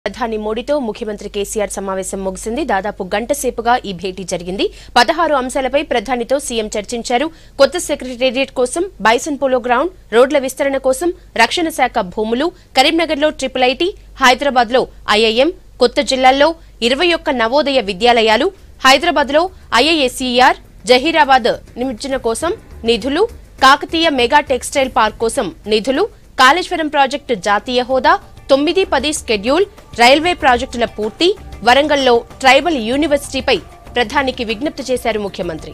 ప్రధాని మోడీతో ముఖ్యమంత్రి కేసీఆర్ సమావేశం ముగిసింది దాదాపు గంట సేపుగా ఈ భేటీ జరిగింది పదహారు అంశాలపై ప్రధానితో సీఎం చర్చించారు కొత్త సెక్రటేరియట్ కోసం బైసన్ పోలో గ్రౌండ్ రోడ్ల విస్తరణ కోసం రక్షణ శాఖ భూములు కరీంనగర్లో ట్రిపుల్ ఐటీ హైదరాబాద్లో ఐఐఎం కొత్త జిల్లాల్లో ఇరవై ఒక్క నవోదయ విద్యాలయాలు హైదరాబాద్లో ఐఐఎస్ఈఆర్ జహీరాబాద్ నిమజ్జన కోసం నిధులు కాకతీయ మెగా టెక్స్టైల్ పార్క్ కోసం నిధులు కాళేశ్వరం ప్రాజెక్టు జాతీయ హోదా తొమ్మిది పది స్కెడ్యూల్ రైల్వే ప్రాజెక్టుల పూర్తి వరంగల్లో ట్రైబల్ యూనివర్సిటీపై ప్రధానికి విజ్ఞప్తి చేశారు ముఖ్యమంత్రి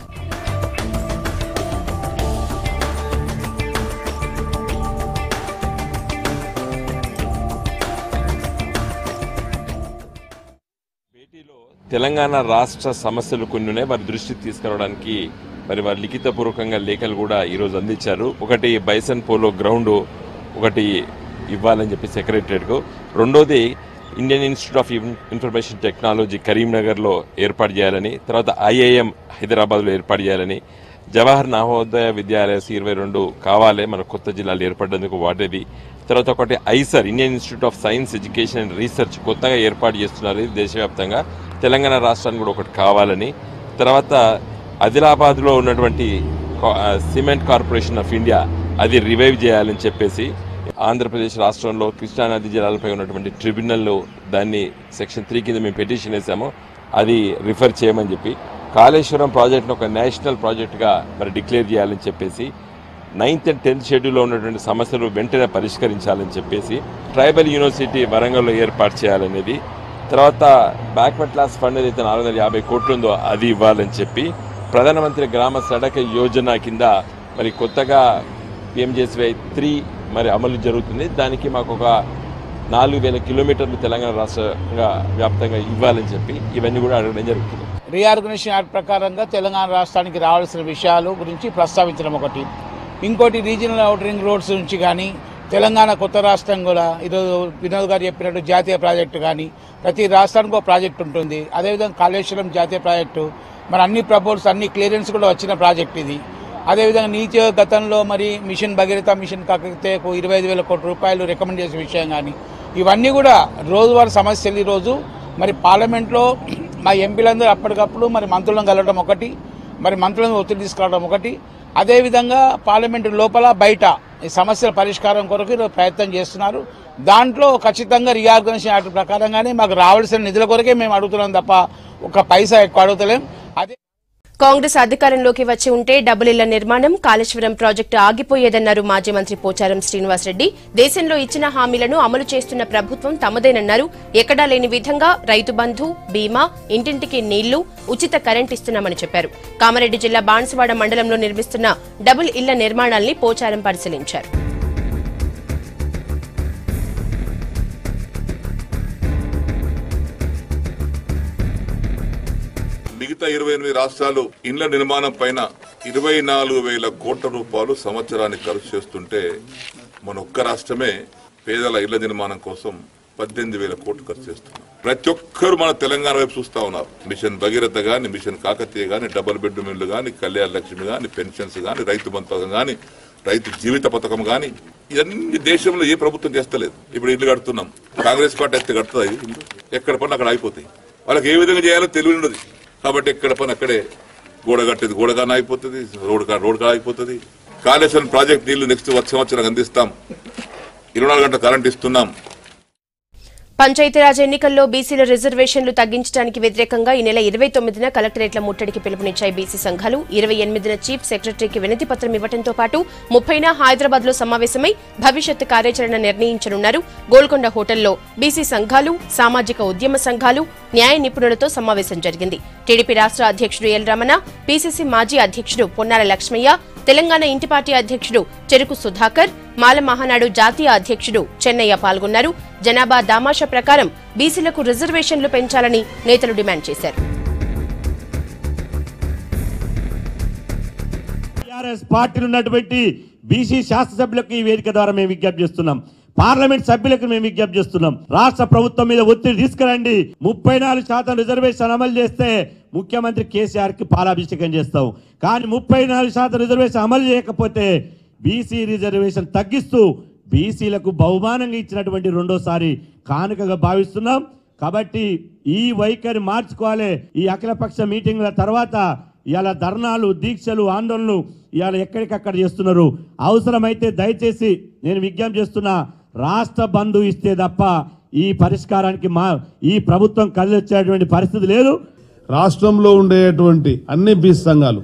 భేటీలో తెలంగాణ రాష్ట్ర సమస్యలు కొన్ని ఉన్నాయి వారి దృష్టికి తీసుకురావడానికి మరి వారు లిఖితపూర్వకంగా లేఖలు కూడా ఈరోజు అందించారు ఒకటి బైసన్ పోలో గ్రౌండ్ ఒకటి ఇవ్వాలని చెప్పి సెక్రటరియట్కు రెండోది Indian institute of in- information technology కరీంనగర్లో ఏర్పాటు చేయాలని తర్వాత ఐఐఎం హైదరాబాద్లో ఏర్పాటు చేయాలని జవహర్ నవోదయ విద్యాలయ ఇరవై రెండు కావాలి మన కొత్త జిల్లాలు ఏర్పడేందుకు వాడేది తర్వాత ఒకటి IISER Indian institute of science education and research కొత్తగా ఏర్పాటు చేస్తున్నారు ఇది దేశవ్యాప్తంగా తెలంగాణ రాష్ట్రానికి కూడా ఒకటి కావాలని తర్వాత ఆదిలాబాద్లో ఉన్నటువంటి కా- ఆ, సిమెంట్ కార్పొరేషన్ ఆఫ్ ఇండియా అది రివైవ్ చేయాలని చెప్పేసి ఆంధ్రప్రదేశ్ రాష్ట్రంలో కృష్ణానది జిల్లాలపై ఉన్నటువంటి ట్రిబ్యునల్లో దాన్ని సెక్షన్ త్రీ కింద మేము పిటిషన్ వేసాము అది రిఫర్ చేయమని చెప్పి కాళేశ్వరం ప్రాజెక్ట్ను ఒక నేషనల్ ప్రాజెక్టుగా మరి డిక్లేర్ చేయాలని చెప్పేసి నైన్త్ అండ్ టెన్త్ షెడ్యూల్లో ఉన్నటువంటి సమస్యలు వెంటనే పరిష్కరించాలని చెప్పేసి ట్రైబల్ యూనివర్సిటీ వరంగల్లో ఏర్పాటు చేయాలనేది తర్వాత బ్యాక్వర్డ్ క్లాస్ ఫండ్ ఏదైతే నాలుగు వందల యాభై కోట్లు ఉందో అది ఇవ్వాలని చెప్పి ప్రధానమంత్రి గ్రామ సడక యోజన కింద మరి కొత్తగా పిఎంజేసీవై త్రీ మరి అమలు జరుగుతుంది దానికి మాకు ఒక నాలుగు వేల కిలోమీటర్లు తెలంగాణ రాష్ట్రంగా వ్యాప్తంగా ఇవ్వాలని చెప్పి ఇవన్నీ కూడా అడగడం జరుగుతుంది రీఆర్గనైజేషన్ యాక్ట్ ప్రకారంగా తెలంగాణ రాష్ట్రానికి రావాల్సిన విషయాలు గురించి ప్రస్తావించడం ఒకటి ఇంకోటి రీజనల్ అవుటరింగ్ రోడ్స్ నుంచి కానీ తెలంగాణ కొత్త రాష్ట్రం కూడా ఈరోజు వినోద్ గారు చెప్పినట్టు జాతీయ ప్రాజెక్టు కానీ ప్రతి రాష్ట్రానికి ఒక ప్రాజెక్ట్ ఉంటుంది అదేవిధంగా కాళేశ్వరం జాతీయ ప్రాజెక్టు మరి అన్ని ప్రపోజల్స్ అన్ని క్లియరెన్స్ కూడా వచ్చిన ప్రాజెక్ట్ ఇది అదేవిధంగా నీతి గతంలో మరి మిషన్ భగీరథ మిషన్ కాకతీయకు ఇరవై ఐదు వేల కోట్ల రూపాయలు రికమెండ్ చేసే విషయం కానీ ఇవన్నీ కూడా రోజువారీ సమస్యలు ఈరోజు మరి పార్లమెంట్లో మా ఎంపీలందరూ అప్పటికప్పుడు మరి మంత్రులను కలవడం ఒకటి మరి మంత్రులను ఒత్తిడి తీసుకురావడం ఒకటి అదేవిధంగా పార్లమెంటు లోపల బయట ఈ సమస్యల పరిష్కారం కొరకు ఈరోజు ప్రయత్నం చేస్తున్నారు దాంట్లో ఖచ్చితంగా రీఆర్గనైజేషన్ యాక్ట్ ప్రకారంగానే మాకు రావాల్సిన నిధుల కొరకే మేము అడుగుతున్నాం తప్ప ఒక పైసా ఎక్కువ అడుగుతలేం అదే కాంగ్రెస్ అధికారంలోకి వచ్చి ఉంటే డబుల్ ఇళ్ల నిర్మాణం కాళేశ్వరం ప్రాజెక్టు ఆగిపోయేదన్నారు మాజీ మంత్రి పోచారం శ్రీనివాసరెడ్డి దేశంలో ఇచ్చిన హామీలను అమలు చేస్తున్న ప్రభుత్వం తమదేనన్నారు ఎక్కడా లేని విధంగా రైతు బంధు బీమా ఇంటింటికి నీళ్లు ఉచిత కరెంట్ ఇస్తున్నామని చెప్పారు కామారెడ్డి జిల్లా బాన్సువాడ మండలంలో నిర్మిస్తున్న డబుల్ ఇళ్ల నిర్మాణాల్ని పోచారం పరిశీలించారు మిగతా ఇరవై ఎనిమిది రాష్ట్రాలు ఇండ్ల నిర్మాణం పైన ఇరవై నాలుగు వేల కోట్ల రూపాయలు సంవత్సరానికి ఖర్చు చేస్తుంటే మన ఒక్క రాష్ట్రమే పేదల ఇళ్ల నిర్మాణం కోసం పద్దెనిమిది వేల కోట్లు ఖర్చు చేస్తున్నాం ప్రతి ఒక్కరు మన తెలంగాణ వైపు చూస్తా ఉన్నారు మిషన్ భగీరథ గాని మిషన్ కాకతీయ గాని డబుల్ బెడ్రూమ్ ఇల్లు గాని కళ్యాణ లక్ష్మి గాని పెన్షన్స్ గాని రైతు బంధు పథకం గాని రైతు జీవిత పథకం గాని ఇవన్నీ దేశంలో ఏ ప్రభుత్వం చేస్తలేదు ఇప్పుడు ఇల్లు కడుతున్నాం కాంగ్రెస్ పార్టీ అయితే కడుతుంది ఇల్లు ఎక్కడ పని అక్కడ అయిపోతాయి వాళ్ళకి ఏ విధంగా చేయాలో తెలివి ఉండదు కాబట్టి ఎక్కడ పని అక్కడే గోడ కట్టేది గోడగానే అయిపోతుంది రోడ్ కా రోడ్ కా అయిపోతుంది కాళేశ్వరం ప్రాజెక్ట్ నీళ్లు నెక్స్ట్ వచ్చే సంవత్సరం అందిస్తాం ఇరవై నాలుగు గంటల కరెంట్ ఇస్తున్నాం పంచాయతీరాజ్ ఎన్నికల్లో బీసీల రిజర్వేషన్లు తగ్గించడానికి వ్యతిరేకంగా ఈ నెల ఇరవై తొమ్మిదిన కలెక్టరేట్ల ముట్టడికి పిలుపునిచ్చాయి బీసీ సంఘాలు ఇరవై ఎనిమిదిన చీఫ్ సెక్రటరీకి వినతి పత్రం ఇవ్వడంతో పాటు ముప్పైన హైదరాబాద్ లో సమావేశమై భవిష్యత్ కార్యాచరణ నిర్ణయించనున్నారు గోల్కొండ హోటల్లో బీసీ సంఘాలు సామాజిక ఉద్యమ సంఘాలు న్యాయ నిపుణులతో సమావేశం జరిగింది టీడీపీ రాష్ట్ర అధ్యక్షుడు ఎల్ రమణ పీసీసీ మాజీ అధ్యక్షుడు పొన్నాల లక్ష్మయ్య తెలంగాణ ఇంటి పార్టీ అధ్యక్షుడు చెరుకు సుధాకర్ మాల మహానాడు జాతీయ అధ్యక్షుడు చెన్నయ్య పాల్గొన్నారు జనాభా దామాషా ప్రకారం బీసీలకు రిజర్వేషన్లు పెంచాలని నేతలు డిమాండ్ చేశారు టీఆర్ఎస్ పార్టీలు ఉన్నటువంటి బీసీ శాసనసభ్యులకు ఈ వేదిక ద్వారా మేము విజ్ఞప్తి చేస్తున్నాం పార్లమెంట్ సభ్యులకు మేము విజ్ఞప్తి చేస్తున్నాం రాష్ట్ర ప్రభుత్వం మీద ఒత్తిడి తీసుకురండి ముప్పై నాలుగు శాతం రిజర్వేషన్ అమలు చేస్తే ముఖ్యమంత్రి కేసీఆర్ కి పాలాభిషేకం చేస్తాం కానీ ముప్పై నాలుగు శాతం రిజర్వేషన్ అమలు చేయకపోతే బీసీ రిజర్వేషన్ తగ్గిస్తూ బీసీలకు బహుమానంగా ఇచ్చినటువంటి రెండోసారి కానుకగా భావిస్తున్నాం కాబట్టి ఈ వైఖరి మార్చుకోవాలి ఈ అఖిలపక్ష మీటింగ్ల తర్వాత ఇవాళ ధర్నాలు దీక్షలు ఆందోళనలు ఇవాళ ఎక్కడికక్కడ చేస్తున్నారు అవసరమైతే దయచేసి నేను విజ్ఞప్తి చేస్తున్నా రాష్ట్ర బంధు ఇస్తే తప్ప ఈ పరిష్కారానికి మా ఈ ప్రభుత్వం కదిలొచ్చేటువంటి పరిస్థితి లేదు రాష్ట్రంలో ఉండేటువంటి అన్ని బీసీ సంఘాలు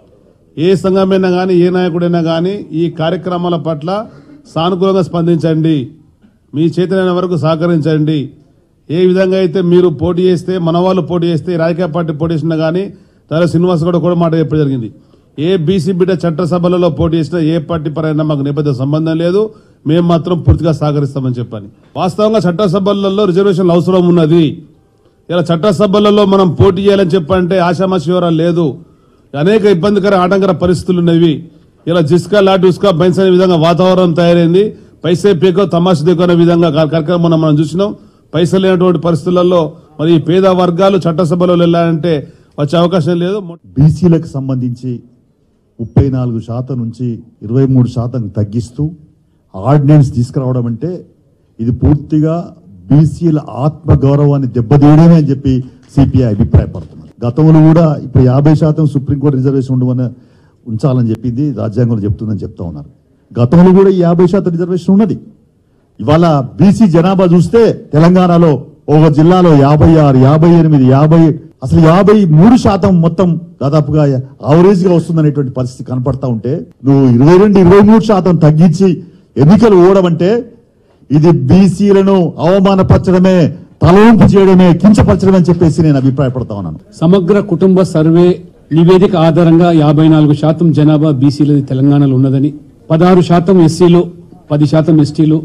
ఏ సంఘమైనా కానీ ఏ నాయకుడైనా కానీ ఈ కార్యక్రమాల పట్ల సానుకూలంగా స్పందించండి మీ చేతనైన వరకు సహకరించండి ఏ విధంగా అయితే మీరు పోటీ చేస్తే మన వాళ్ళు పోటీ చేస్తే రాజకీయ పార్టీ పోటీ చేసినా కానీ తల శ్రీనివాస్ కూడా కూడా మాట చెప్పడం జరిగింది ఏ బీసీ బిడ్డ చట్టసభలలో పోటీ చేసినా ఏ పార్టీ పరైనా మాకు నేపథ్య సంబంధం లేదు మేము మాత్రం పూర్తిగా సహకరిస్తామని చెప్పని వాస్తవంగా చట్టసభలలో రిజర్వేషన్లు అవసరం ఉన్నది ఇలా చట్టసభలలో మనం పోటీ చేయాలని చెప్పంటే ఆశామాషి వివరాలు లేదు అనేక ఇబ్బందికర ఆటంకర పరిస్థితులు ఉన్నవి ఇలా జిస్కా లాట్ ఉస్కా బైన్స్ అనే విధంగా వాతావరణం తయారైంది పైసే పీకో తమాష దిగో అనే విధంగా కా- కార్యక్రమం మనం మనం చూసినాం పైసలు లేనటువంటి పరిస్థితులలో మరి ఈ పేద వర్గాలు చట్టసభలో వెళ్ళాలంటే వచ్చే అవకాశం లేదు బీసీలకు సంబంధించి ముప్పై నాలుగు శాతం నుంచి ఇరవై మూడు శాతం తగ్గిస్తూ ఆర్డినెన్స్ తీసుకురావడం అంటే ఇది పూర్తిగా బీసీల ఆత్మ గౌరవాన్ని దెబ్బతీయడమే అని చెప్పి సిపిఐ అభిప్రాయపడుతున్నారు గతంలో కూడా ఇప్పుడు యాభై శాతం సుప్రీంకోర్టు రిజర్వేషన్ ఉండమని ఉంచాలని చెప్పింది రాజ్యాంగంలో చెప్తుందని చెప్తా ఉన్నారు గతంలో కూడా ఈ యాభై శాతం రిజర్వేషన్ ఉన్నది ఇవాళ బీసీ జనాభా చూస్తే తెలంగాణలో ఒక జిల్లాలో యాభై ఆరు యాభై ఎనిమిది యాభై అసలు యాభై మూడు శాతం మొత్తం దాదాపుగా యావరేజ్ గా వస్తుందనేటువంటి పరిస్థితి కనపడతా ఉంటే నువ్వు ఇరవై రెండు ఇరవై మూడు శాతం తగ్గించి ఎన్నికలు ఓడమంటే ఇది బీసీలను అవమానపరచడమే తలవంపు చేయడమే కించపరచడమే అని చెప్పేసి నేను అభిప్రాయపడతా ఉన్నాను సమగ్ర కుటుంబ సర్వే నివేదిక ఆధారంగా యాభై నాలుగు శాతం జనాభా బీసీలది తెలంగాణలో ఉన్నదని పదహారు శాతం ఎస్సీలు పది శాతం ఎస్టీలు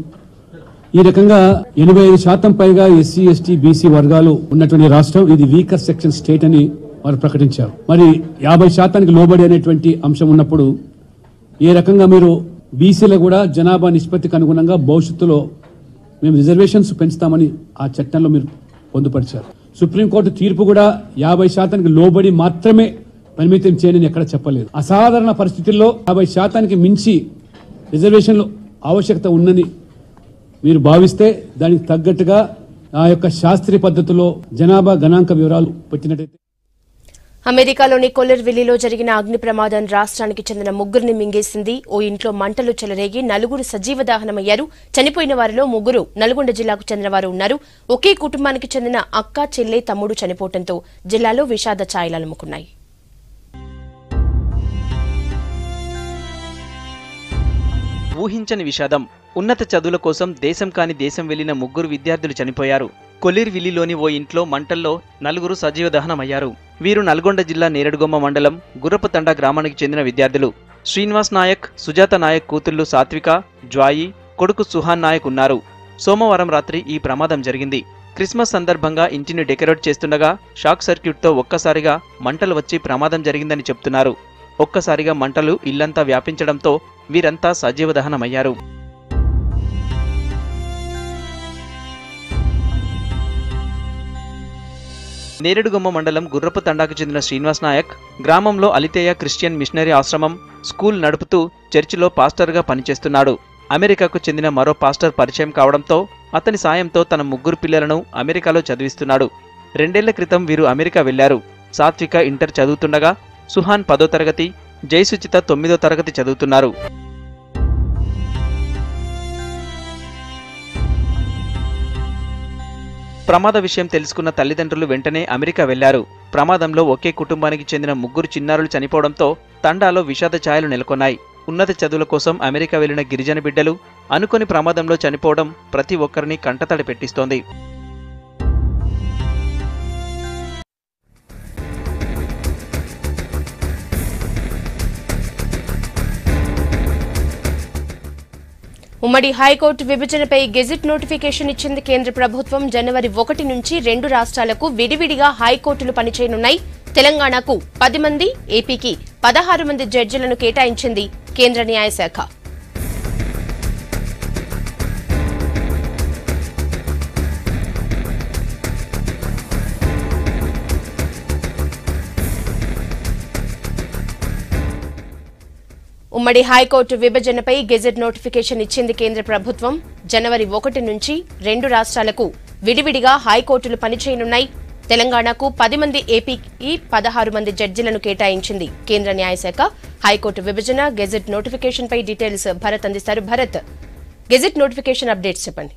ఈ రకంగా ఎనభై ఐదు శాతం పైగా ఎస్సీ ఎస్టీ బీసీ వర్గాలు ఉన్నటువంటి రాష్ట్రం ఇది వీకర్ సెక్షన్ స్టేట్ అని వారు ప్రకటించారు మరి యాభై శాతానికి లోబడి అనేటువంటి అంశం ఉన్నప్పుడు ఏ రకంగా మీరు బీసీల కూడా జనాభా నిష్పత్తికి అనుగుణంగా భవిష్యత్తులో మేము రిజర్వేషన్స్ పెంచుతామని ఆ చట్టంలో మీరు పొందుపరిచారు సుప్రీంకోర్టు తీర్పు కూడా యాభై శాతానికి లోబడి మాత్రమే పరిమితం చేయని ఎక్కడ చెప్పలేదు అసాధారణ పరిస్థితుల్లో యాభై శాతానికి మించి రిజర్వేషన్లు ఆవశ్యకత ఉందని మీరు భావిస్తే దానికి తగ్గట్టుగా ఆ యొక్క శాస్త్రీయ పద్ధతిలో జనాభా గణాంక వివరాలు పెట్టినట్టయితే అమెరికాలోని కొల్లర్విల్లీలో జరిగిన అగ్ని ప్రమాదం రాష్ట్రానికి చెందిన ముగ్గురిని మింగేసింది ఓ ఇంట్లో మంటలు చెలరేగి నలుగురు సజీవ దహనమయ్యారు చనిపోయిన వారిలో ముగ్గురు నల్గొండ జిల్లాకు చెందిన వారు ఉన్నారు ఒకే కుటుంబానికి చెందిన అక్క చెల్లె తమ్ముడు చనిపోవడంతో జిల్లాలో విషాద ఛాయలు అలుముకున్నాయి ఊహించని విషాదం ఉన్నత చదువుల కోసం దేశం కాని దేశం వెళ్లిన ముగ్గురు విద్యార్థులు చనిపోయారు కొల్లిర్విల్లిలోని ఓ ఇంట్లో మంటల్లో నలుగురు సజీవ దహనమయ్యారు వీరు నల్గొండ జిల్లా నేరడుగొమ్మ మండలం గుర్రపుతండ గ్రామానికి చెందిన విద్యార్థులు శ్రీనివాస్ నాయక్ సుజాత నాయక్ కూతుళ్లు సాత్విక జ్వాయి కొడుకు సుహాన్ నాయక్ ఉన్నారు సోమవారం రాత్రి ఈ ప్రమాదం జరిగింది క్రిస్మస్ సందర్భంగా ఇంటిని డెకరేట్ చేస్తుండగా షాక్ సర్క్యూట్తో ఒక్కసారిగా మంటలు వచ్చి ప్రమాదం జరిగిందని చెప్తున్నారు ఒక్కసారిగా మంటలు ఇల్లంతా వ్యాపించడంతో వీరంతా సజీవ దహనమయ్యారు నేరేడుగొమ్మ మండలం గుర్రపు తండాకు చెందిన శ్రీనివాస్ నాయక్ గ్రామంలో అలితేయ క్రిస్టియన్ మిషనరీ ఆశ్రమం స్కూల్ నడుపుతూ చర్చిలో పాస్టర్గా పనిచేస్తున్నాడు అమెరికాకు చెందిన మరో పాస్టర్ పరిచయం కావడంతో అతని సాయంతో తన ముగ్గురు పిల్లలను అమెరికాలో చదివిస్తున్నాడు రెండేళ్ల క్రితం వీరు అమెరికా వెళ్లారు సాత్విక ఇంటర్ చదువుతుండగా సుహాన్ పదో తరగతి జయసుచిత తొమ్మిదో తరగతి చదువుతున్నారు ప్రమాద విషయం తెలుసుకున్న తల్లిదండ్రులు వెంటనే అమెరికా వెళ్లారు ప్రమాదంలో ఒకే కుటుంబానికి చెందిన ముగ్గురు చిన్నారులు చనిపోవడంతో తండాలో విషాద ఛాయలు నెలకొన్నాయి ఉన్నత చదువుల కోసం అమెరికా వెళ్లిన గిరిజన బిడ్డలు అనుకోని ప్రమాదంలో చనిపోవడం ప్రతి ఒక్కరిని కంటతడి పెట్టిస్తోంది ఉమ్మడి హైకోర్టు విభజనపై గెజిట్ నోటిఫికేషన్ ఇచ్చింది కేంద్ర ప్రభుత్వం జనవరి ఒకటి నుంచి రెండు రాష్ట్రాలకు విడివిడిగా హైకోర్టులు పనిచేయనున్నాయి తెలంగాణకు పది మంది ఏపీకి పదహారు మంది జడ్జిలను కేటాయించింది కేంద్ర న్యాయశాఖ ఉమ్మడి హైకోర్టు విభజనపై గెజెట్ నోటిఫికేషన్ ఇచ్చింది కేంద్ర ప్రభుత్వం జనవరి ఒకటి నుంచి రెండు రాష్ట్రాలకు విడివిడిగా హైకోర్టులు పనిచేయనున్నాయి తెలంగాణకు పది మంది ఏపీకి పదహారు మంది జడ్జిలను కేటాయించింది కేంద్ర న్యాయశాఖ హైకోర్టు విభజన గెజెట్ నోటిఫికేషన్ పై డీటెయిల్స్ భరత్ అందిస్తారు భరత్ గెజెట్ నోటిఫికేషన్ అప్డేట్స్ చెప్పండి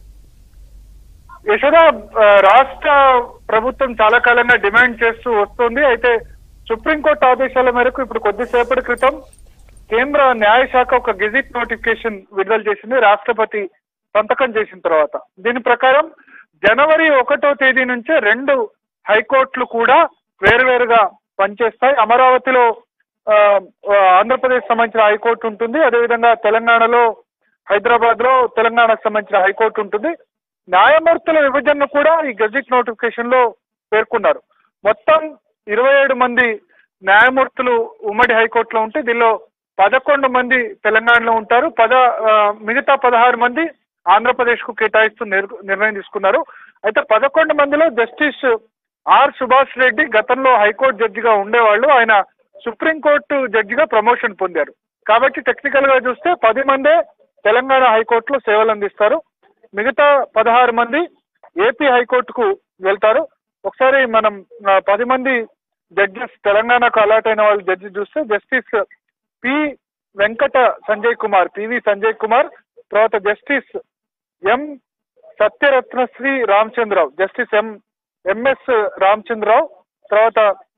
యశోద ఆ, రాష్ట్ర ప్రభుత్వం చాలా కాలంగా డిమాండ్ చేస్తూ వస్తుంది అయితే సుప్రీంకోర్టు ఆదేశాల మేరకు ఇప్పుడు కొద్దిసేపటి క్రితం కేంద్ర న్యాయశాఖ ఒక గెజిట్ నోటిఫికేషన్ విడుదల చేసింది రాష్ట్రపతి సంతకం చేసిన తర్వాత దీని ప్రకారం జనవరి ఒకటో తేదీ నుంచే రెండు హైకోర్టులు కూడా వేరువేరుగా పనిచేస్తాయి అమరావతిలో ఆ, ఆ, ఆంధ్రప్రదేశ్ సంబంధించిన హైకోర్టు ఉంటుంది అదేవిధంగా తెలంగాణలో హైదరాబాద్ లో తెలంగాణకు సంబంధించిన హైకోర్టు ఉంటుంది న్యాయమూర్తుల విభజన కూడా ఈ గెజిట్ నోటిఫికేషన్ లో పేర్కొన్నారు మొత్తం ఇరవై ఏడు మంది న్యాయమూర్తులు ఉమ్మడి హైకోర్టులో ఉంటే దీనిలో పదకొండు మంది తెలంగాణలో ఉంటారు పద ఆ, మిగతా పదహారు మంది ఆంధ్రప్రదేశ్ కు కేటాయిస్తూ నిర్- నిర్ణయం తీసుకున్నారు అయితే పదకొండు మందిలో జస్టిస్ ఆర్ సుభాష్ రెడ్డి గతంలో హైకోర్టు జడ్జిగా ఉండేవాళ్ళు ఆయన సుప్రీంకోర్టు జడ్జిగా ప్రమోషన్ పొందారు కాబట్టి టెక్నికల్ గా చూస్తే పది మందే తెలంగాణ హైకోర్టులో సేవలు అందిస్తారు మిగతా పదహారు మంది ఏపీ హైకోర్టుకు వెళ్తారు ఒకసారి మనం ఆ, పది మంది జడ్జెస్ తెలంగాణకు అలాట్ అయిన వాళ్ళు జడ్జి చూస్తే justice P Venkata Sanjay Kumar PV Sanjay Kumar తర్వాత justice M Satyaratna Sri Ramachandra Rao justice M MS Ramachandra Rao తర్వాత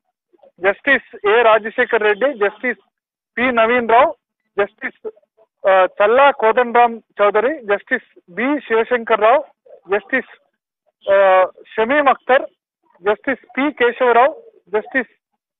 justice A Rajasekhar Reddy justice P Naveen Rao justice ఆ, Challa Kodandaram Chowdary justice B Sivashankar Rao justice ఆ, Shameem Akhtar justice P Keshava Rao justice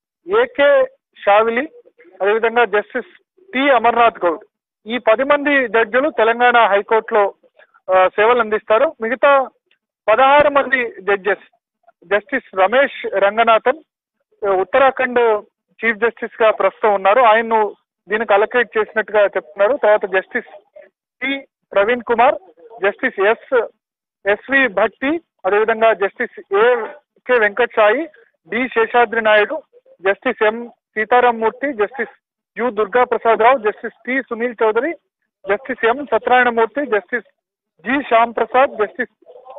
AK Shavili అదేవిధంగా జస్టిస్ టి అమర్నాథ్ గౌడ్ ఈ పది మంది జడ్జిలు తెలంగాణ హైకోర్టులో ఆ, సేవలు అందిస్తారు మిగతా పదహారు మంది జడ్జెస్ జస్టిస్ రమేష్ రంగనాథన్ ఆ, ఉత్తరాఖండ్ చీఫ్ జస్టిస్ గా ప్రస్తుతం ఉన్నారు ఆయన్ను దీనికి అలకేట్ చేసినట్టుగా చెప్తున్నారు తర్వాత justice P Praveen Kumar justice S SV Bhatti అదేవిధంగా justice A K Venkat Sai D Seshadri Naidu justice M Seetharam Murthy justice U Durga Prasad Rao justice T Sunil Chowdary justice M Satyanarayana Murthy justice G Shyam Prasad justice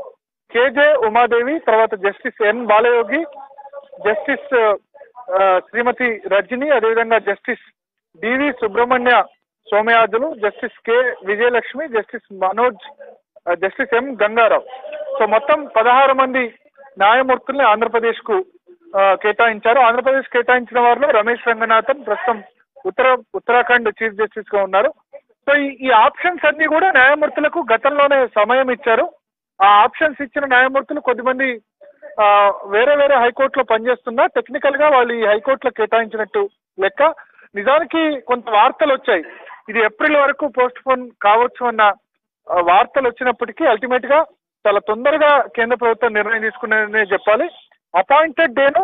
KJ Uma Devi తర్వాత జస్టిస్ ఎన్ బాలయోగి జస్టిస్ ఆ, శ్రీమతి రజని అదేవిధంగా justice DV Subrahmanya Somayajulu justice K Vijayalakshmi justice Manoj ఆ, జస్టిస్ ఎం Ganga Rao so మొత్తం పదహారు మంది న్యాయమూర్తుల్ని ఆంధ్రప్రదేశ్ కు ఆ, కేటాయించారు ఆంధ్రప్రదేశ్ కేటాయించిన వారిలో రమేష్ రంగనాథన్ ప్రస్తుతం ఉత్తర ఉత్తరాఖండ్ చీఫ్ జస్టిస్ గా ఉన్నారు సో ఈ ఈ ఆప్షన్స్ అన్ని కూడా న్యాయమూర్తులకు గతంలోనే సమయం ఇచ్చారు ఆ ఆప్షన్స్ ఇచ్చిన న్యాయమూర్తులు కొద్దిమంది ఆ, వేరే వేరే హైకోర్టులో పనిచేస్తున్నా టెక్నికల్ గా వాళ్ళు ఈ హైకోర్టులో కేటాయించినట్టు లెక్క నిజానికి కొంత వార్తలు వచ్చాయి ఇది ఏప్రిల్ వరకు పోస్ట్ పోన్ కావచ్చు అన్న ఆ, వార్తలు వచ్చినప్పటికీ అల్టిమేట్ గా చాలా తొందరగా కేంద్ర ప్రభుత్వం నిర్ణయం తీసుకునే చెప్పాలి అపాయింటెడ్ డేను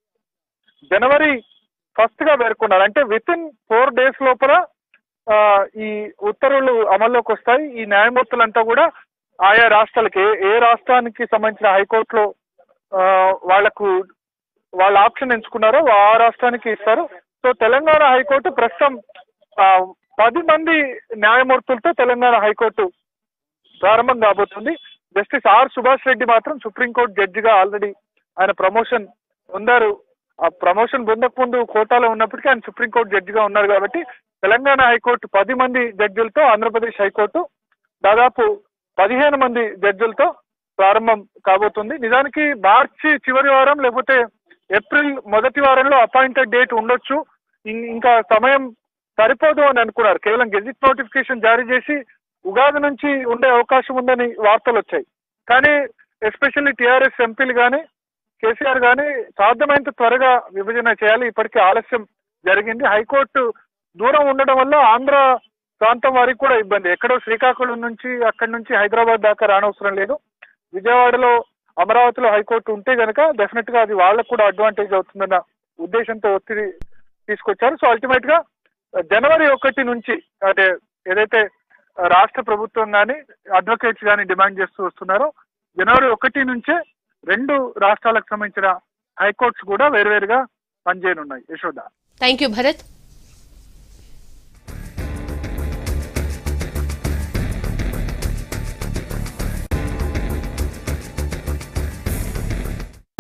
జనవరి ఫస్ట్ గా పేర్కొన్నారు అంటే విత్ ఇన్ ఫోర్ డేస్ లోపల ఆ, ఈ ఉత్తర్వులు అమల్లోకి వస్తాయి ఈ న్యాయమూర్తులంతా కూడా ఆయా రాష్ట్రాలకి ఏ ఏ రాష్ట్రానికి సంబంధించిన హైకోర్టులో ఆ, వాళ్లకు వాళ్ళ ఆప్షన్ ఎంచుకున్నారో ఆ రాష్ట్రానికి ఇస్తారు సో తెలంగాణ హైకోర్టు ప్రస్తుతం ఆ, పది మంది న్యాయమూర్తులతో తెలంగాణ హైకోర్టు ప్రారంభం కాబోతుంది జస్టిస్ ఆర్ సుభాష్ రెడ్డి మాత్రం సుప్రీంకోర్టు జడ్జిగా ఆల్రెడీ ఆయన ప్రమోషన్ పొందారు ఆ ప్రమోషన్ పొందక ముందు కోటాలో ఉన్నప్పటికీ ఆయన సుప్రీంకోర్టు జడ్జిగా ఉన్నారు కాబట్టి తెలంగాణ హైకోర్టు పది మంది జడ్జిలతో ఆంధ్రప్రదేశ్ హైకోర్టు దాదాపు పదిహేను మంది జడ్జిలతో ప్రారంభం కాబోతుంది నిజానికి మార్చి చివరి వారం లేకపోతే ఏప్రిల్ మొదటి వారంలో అపాయింటెడ్ డేట్ ఉండొచ్చు ఇం- ఇంకా సమయం సరిపోదు అని అనుకున్నారు కేవలం గెజిట్ నోటిఫికేషన్ జారీ చేసి ఉగాది నుంచి ఉండే అవకాశం ఉందని వార్తలు వచ్చాయి కానీ ఎస్పెషల్లీ టీఆర్ఎస్ ఎంపీలు కానీ కేసీఆర్ కానీ సాధ్యమైనంత త్వరగా విభజన చేయాలి ఇప్పటికే ఆలస్యం జరిగింది హైకోర్టు దూరం ఉండడం వల్ల ఆంధ్ర ప్రాంతం వారికి కూడా ఇబ్బంది ఎక్కడో శ్రీకాకుళం నుంచి అక్కడి నుంచి హైదరాబాద్ దాకా రానవసరం లేదు విజయవాడలో అమరావతిలో హైకోర్టు ఉంటే గనక డెఫినెట్ గా అది వాళ్ళకు కూడా అడ్వాంటేజ్ అవుతుందన్న ఉద్దేశంతో ఒత్తిడి తీసుకొచ్చారు సో అల్టిమేట్ గా జనవరి ఒకటి నుంచి అంటే ఏదైతే రాష్ట్ర ప్రభుత్వం కానీ అడ్వకేట్స్ కానీ డిమాండ్ చేస్తూ వస్తున్నారో జనవరి ఒకటి నుంచే రెండు రాష్ట్రాలకు సంబంధించిన హైకోర్ట్స్ కూడా వేరువేరుగా పనిచేయనున్నాయి Yashoda thank you Bharat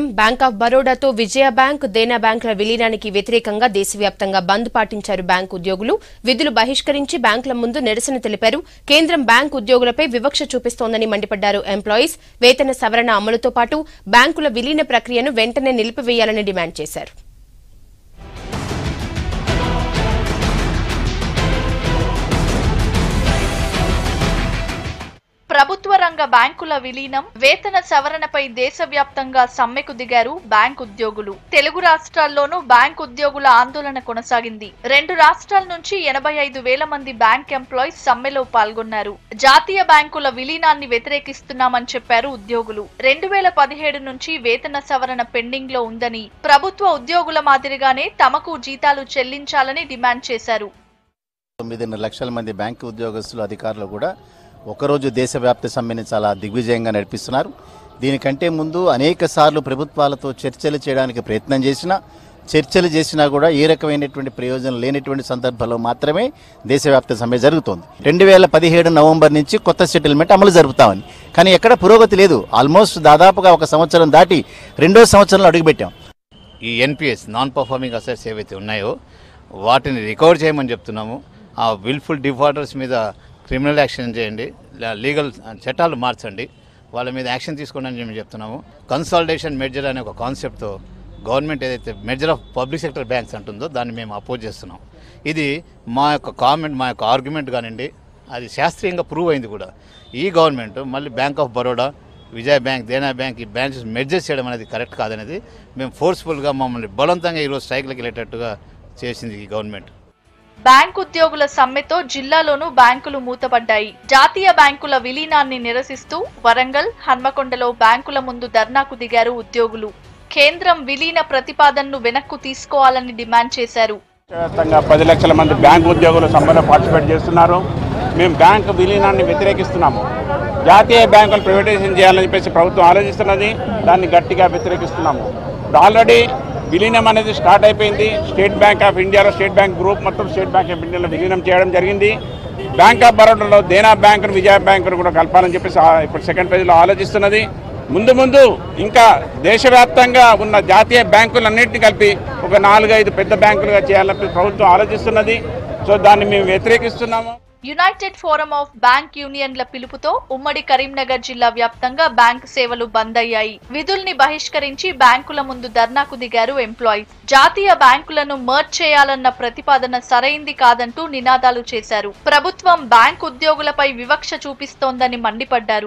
bank of బరోడాతో విజయ బ్యాంక్ దేనా బ్యాంకుల విలీనానికి వ్యతిరేకంగా దేశవ్యాప్తంగా బంద్ పాటించారు బ్యాంకు ఉద్యోగులు విధులు బహిష్కరించి బ్యాంకుల ముందు నిరసన తెలిపారు కేంద్రం బ్యాంకు ఉద్యోగులపై వివక్ష చూపిస్తోందని మండిపడ్డారు ఎంప్లాయీస్ వేతన సవరణ అమలుతో పాటు బ్యాంకుల విలీన ప్రక్రియను వెంటనే నిలిపివేయాలని డిమాండ్ చేశారు ప్రభుత్వ రంగ బ్యాంకుల విలీనం వేతన సవరణపై దేశవ్యాప్తంగా సమ్మెకు దిగారు బ్యాంక్ ఉద్యోగులు తెలుగు రాష్ట్రాల్లోనూ బ్యాంక్ ఉద్యోగుల ఆందోళన కొనసాగింది రెండు రాష్ట్రాల నుంచి ఎనభై ఐదు వేల మంది బ్యాంక్ ఎంప్లాయీస్ సమ్మెలో పాల్గొన్నారు జాతీయ బ్యాంకుల విలీనాన్ని వ్యతిరేకిస్తున్నామని చెప్పారు ఉద్యోగులు రెండు వేల పదిహేడు నుంచి వేతన సవరణ పెండింగ్ లో ఉందని ప్రభుత్వ ఉద్యోగుల మాదిరిగానే తమకు జీతాలు చెల్లించాలని డిమాండ్ చేశారు తొమ్మిదిన్నర లక్షల మంది బ్యాంకు ఉద్యోగస్తులు అధికారులు కూడా ఒకరోజు దేశవ్యాప్త సమ్మెని చాలా దిగ్విజయంగా నడిపిస్తున్నారు దీనికంటే ముందు అనేక సార్లు ప్రభుత్వాలతో చర్చలు చేయడానికి ప్రయత్నం చేసినా చర్చలు చేసినా కూడా ఏ రకమైనటువంటి ప్రయోజనం లేనటువంటి సందర్భంలో మాత్రమే దేశవ్యాప్త సమ్మె జరుగుతోంది రెండు వేల పదిహేడు నవంబర్ నుంచి కొత్త సెటిల్మెంట్ అమలు జరుపుతామని కానీ ఎక్కడ పురోగతి లేదు ఆల్మోస్ట్ దాదాపుగా ఒక సంవత్సరం దాటి రెండో సంవత్సరంలో అడుగుపెట్టాం ఈ ఎన్పిఎస్ నాన్ పర్ఫార్మింగ్ అసెట్స్ ఏవైతే ఉన్నాయో వాటిని రికవర్ చేయమని చెప్తున్నాము ఆ విల్ఫుల్ డిఫాల్టర్స్ మీద క్రిమినల్ యాక్షన్ చేయండి లా- లీగల్ చట్టాలు మార్చండి వాళ్ళ మీద యాక్షన్ తీసుకోండి అని మేము చెప్తున్నాము కన్సాలిడేషన్ మెర్జర్ అనే ఒక కాన్సెప్ట్తో గవర్నమెంట్ ఏదైతే merger of public sector banks అంటుందో దాన్ని మేము అపోజ్ చేస్తున్నాం ఇది మా యొక్క కామెంట్ మా యొక్క ఆర్గ్యుమెంట్ కానివ్వండి అది శాస్త్రీయంగా ప్రూవ్ అయింది కూడా ఈ గవర్నమెంట్ మళ్ళీ bank of Baroda Vijaya bank Dena bank ఈ బ్రాంచెస్ మెర్జెస్ చేయడం అనేది కరెక్ట్ కాదనేది మేము ఫోర్స్ఫుల్గా మమ్మల్ని బలవంతంగా ఈరోజు స్ట్రైక్లకు వెళ్ళేటట్టుగా చేసింది ఈ గవర్నమెంట్ బ్యాంక్ ఉద్యోగుల సమ్మెతో జిల్లాలోనూ బ్యాంకులు మూతపడ్డాయి జాతీయ బ్యాంకుల విలీనాన్ని నిరసిస్తూ వరంగల్ హన్మకొండలో బ్యాంకుల ముందు ధర్నాకు దిగారు ఉద్యోగులు కేంద్రం విలీన ప్రతిపాదనను వెనక్కు తీసుకోవాలని డిమాండ్ చేశారు వ్యాప్తంగా పది లక్షల మంది బ్యాంక్ ఉద్యోగులు సమ్మెలో పార్టిసిపేట్ చేస్తున్నారు మేము బ్యాంక్ విలీనాన్ని వ్యతిరేకిస్తున్నాము జాతీయ బ్యాంకులు ప్రైవేటైజేషన్ చేయాలని చెప్పేసి ప్రభుత్వం ఆలోచిస్తున్నది దాన్ని గట్టిగా వ్యతిరేకిస్తున్నాము ఇప్పుడు ఆల్రెడీ విలీనం అనేది స్టార్ట్ అయిపోయింది స్టేట్ బ్యాంక్ ఆఫ్ ఇండియాలో స్టేట్ బ్యాంక్ గ్రూప్ మొత్తం స్టేట్ బ్యాంక్ ఆఫ్ ఇండియాలో విలీనం చేయడం జరిగింది బ్యాంక్ ఆఫ్ బరోడాలో దేనా బ్యాంకును విజయ బ్యాంకును కూడా కలపాలని చెప్పేసి ఆ- ఇప్పుడు సెకండ్ ఫేజ్లో ఆలోచిస్తున్నది ముందు ముందు ఇంకా దేశవ్యాప్తంగా ఉన్న జాతీయ బ్యాంకులన్నింటినీ కలిపి ఒక నాలుగైదు పెద్ద బ్యాంకులుగా చేయాలని ప్రభుత్వం ఆలోచిస్తున్నది సో దాన్ని మేము వ్యతిరేకిస్తున్నాము యునైటెడ్ ఫోరం ఆఫ్ బ్యాంక్ యూనియన్ల పిలుపుతో ఉమ్మడి కరీంనగర్ జిల్లా వ్యాప్తంగా బ్యాంక్ సేవలు బంద్ అయ్యాయి విధుల్ని బహిష్కరించి బ్యాంకుల ముందు ధర్నాకు దిగారు ఎంప్లాయీస్ జాతీయ బ్యాంకులను మర్జ్ చేయాలన్న ప్రతిపాదన సరైంది కాదంటూ నినాదాలు చేశారు ప్రభుత్వం బ్యాంక్ ఉద్యోగులపై వివక్ష చూపిస్తోందని మండిపడ్డారు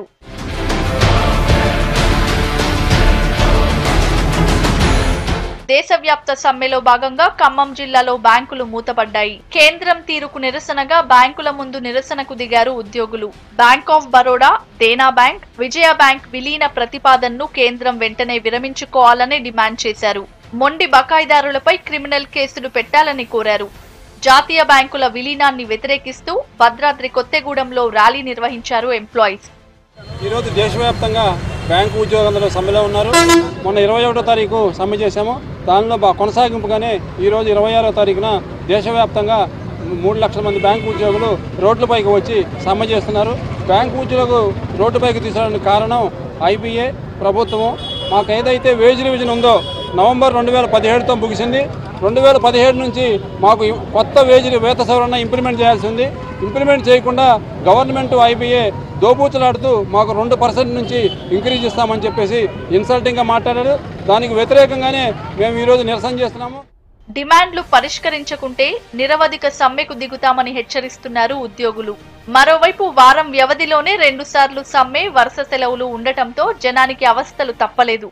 దేశవ్యాప్త సమ్మెలో భాగంగా ఖమ్మం జిల్లాలో బ్యాంకులు మూతపడ్డాయి కేంద్రం తీరుకు నిరసనగా బ్యాంకుల ముందు నిరసనకు దిగారు ఉద్యోగులు bank of Baroda Dena bank Vijaya bank విలీన ప్రతిపాదనను కేంద్రం వెంటనే విరమించుకోవాలని డిమాండ్ చేశారు మొండి బకాయిదారులపై క్రిమినల్ కేసులు పెట్టాలని కోరారు జాతీయ బ్యాంకుల విలీనాన్ని వ్యతిరేకిస్తూ భద్రాద్రి కొత్తగూడెంలో ర్యాలీ నిర్వహించారు ఎంప్లాయీస్ ఈరోజు దేశవ్యాప్తంగా బ్యాంకు ఉద్యోగులందరూ సమ్మెలో ఉన్నారు మొన్న ఇరవై ఒకటో తారీఖు సమ్మె చేశాము దానిలో బా కొనసాగింపుగానే ఈరోజు ఇరవై ఆరో తారీఖున దేశవ్యాప్తంగా మూడు లక్షల మంది బ్యాంకు ఉద్యోగులు రోడ్లపైకి వచ్చి సమ్మె చేస్తున్నారు బ్యాంకు ఉద్యోగులు రోడ్డుపైకి తీసుకోవడానికి కారణం ఐబీఏ ప్రభుత్వము మాకు ఏదైతే వేజ్ రివిజన్ ఉందో నవంబర్ రెండు వేల పదిహేడుతో ముగిసింది రెండు వేల పదిహేడు నుంచి మాకు ఇ- కొత్త వేజ్ వేత సవరణ ఇంప్లిమెంట్ చేయాల్సి ఉంది ఇంప్లిమెంట్ చేయకుండా గవర్నమెంట్ ఐబీఏ దోబూచులాడుతూ మాకు రెండు పర్సెంట్ నుంచి ఇంక్రీజ్ ఇస్తామని చెప్పేసి ఇన్సల్టింగ్గా మాట్లాడారు దానికి వ్యతిరేకంగానే మేము ఈరోజు నిరసన చేస్తున్నాము డిమాండ్లు పరిష్కరించకుంటే నిరవధిక సమ్మెకు దిగుతామని హెచ్చరిస్తున్నారు ఉద్యోగులు మరోవైపు వారం వ్యవధిలోనే రెండుసార్లు సమ్మె వరుస సెలవులు ఉండటంతో జనానికి అవస్థలు తప్పలేదు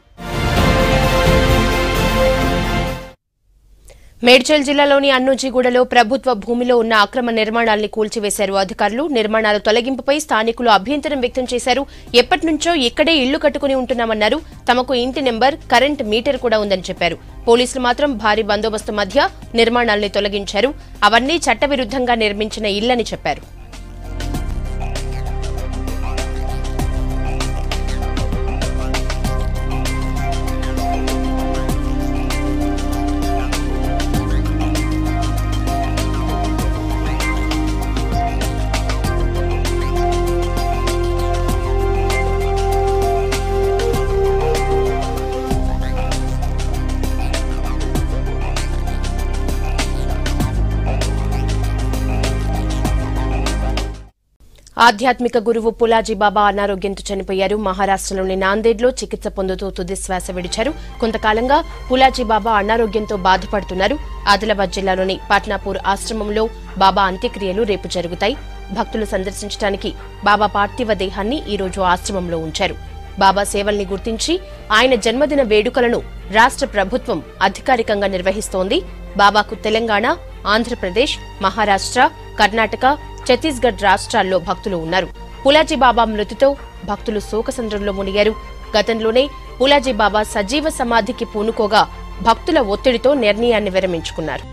మేడ్చల్ జిల్లాలోని అన్నూజిగూడలో ప్రభుత్వ భూమిలో ఉన్న అక్రమ నిర్మాణాల్ని కూల్చివేశారు అధికారులు నిర్మాణాల తొలగింపుపై స్థానికులు అభ్యంతరం వ్యక్తం చేశారు ఎప్పటి నుంచో ఇక్కడే ఇళ్లు కట్టుకుని ఉంటున్నామన్నారు తమకు ఇంటి నెంబర్ కరెంట్ మీటర్ కూడా ఉందని చెప్పారు పోలీసులు మాత్రం భారీ బందోబస్తు మధ్య నిర్మాణాల్ని తొలగించారు అవన్నీ చట్టవిరుద్ధంగా నిర్మించిన ఇళ్లని చెప్పారు ఆధ్యాత్మిక గురువు పులాజీ బాబా అనారోగ్యంతో చనిపోయారు మహారాష్ట్రలోని నాందేడ్లో చికిత్స పొందుతూ తుది శ్వాస విడిచారు కొంతకాలంగా పులాజీ బాబా అనారోగ్యంతో బాధపడుతున్నారు ఆదిలాబాద్ జిల్లాలోని పాట్నాపూర్ ఆశ్రమంలో బాబా అంత్యక్రియలు రేపు జరుగుతాయి భక్తులు సందర్శించడానికి బాబా పార్థివ దేహాన్ని ఈ రోజు ఆశ్రమంలో ఉంచారు బాబా సేవల్ని గుర్తించి ఆయన జన్మదిన వేడుకలను రాష్ట్ర ప్రభుత్వం అధికారికంగా నిర్వహిస్తోంది బాబాకు తెలంగాణ ఆంధ్రప్రదేశ్ మహారాష్ట్ర కర్ణాటక ఛత్తీస్గఢ్ రాష్ట్రాల్లో భక్తులు ఉన్నారు పులాజీ బాబా మృతితో భక్తులు శోకసంద్రంలో మునిగారు గతంలోనే పులాజీ బాబా సజీవ సమాధికి పూనుకోగా భక్తుల ఒత్తిడితో నిర్ణయాన్ని విరమించుకున్నారు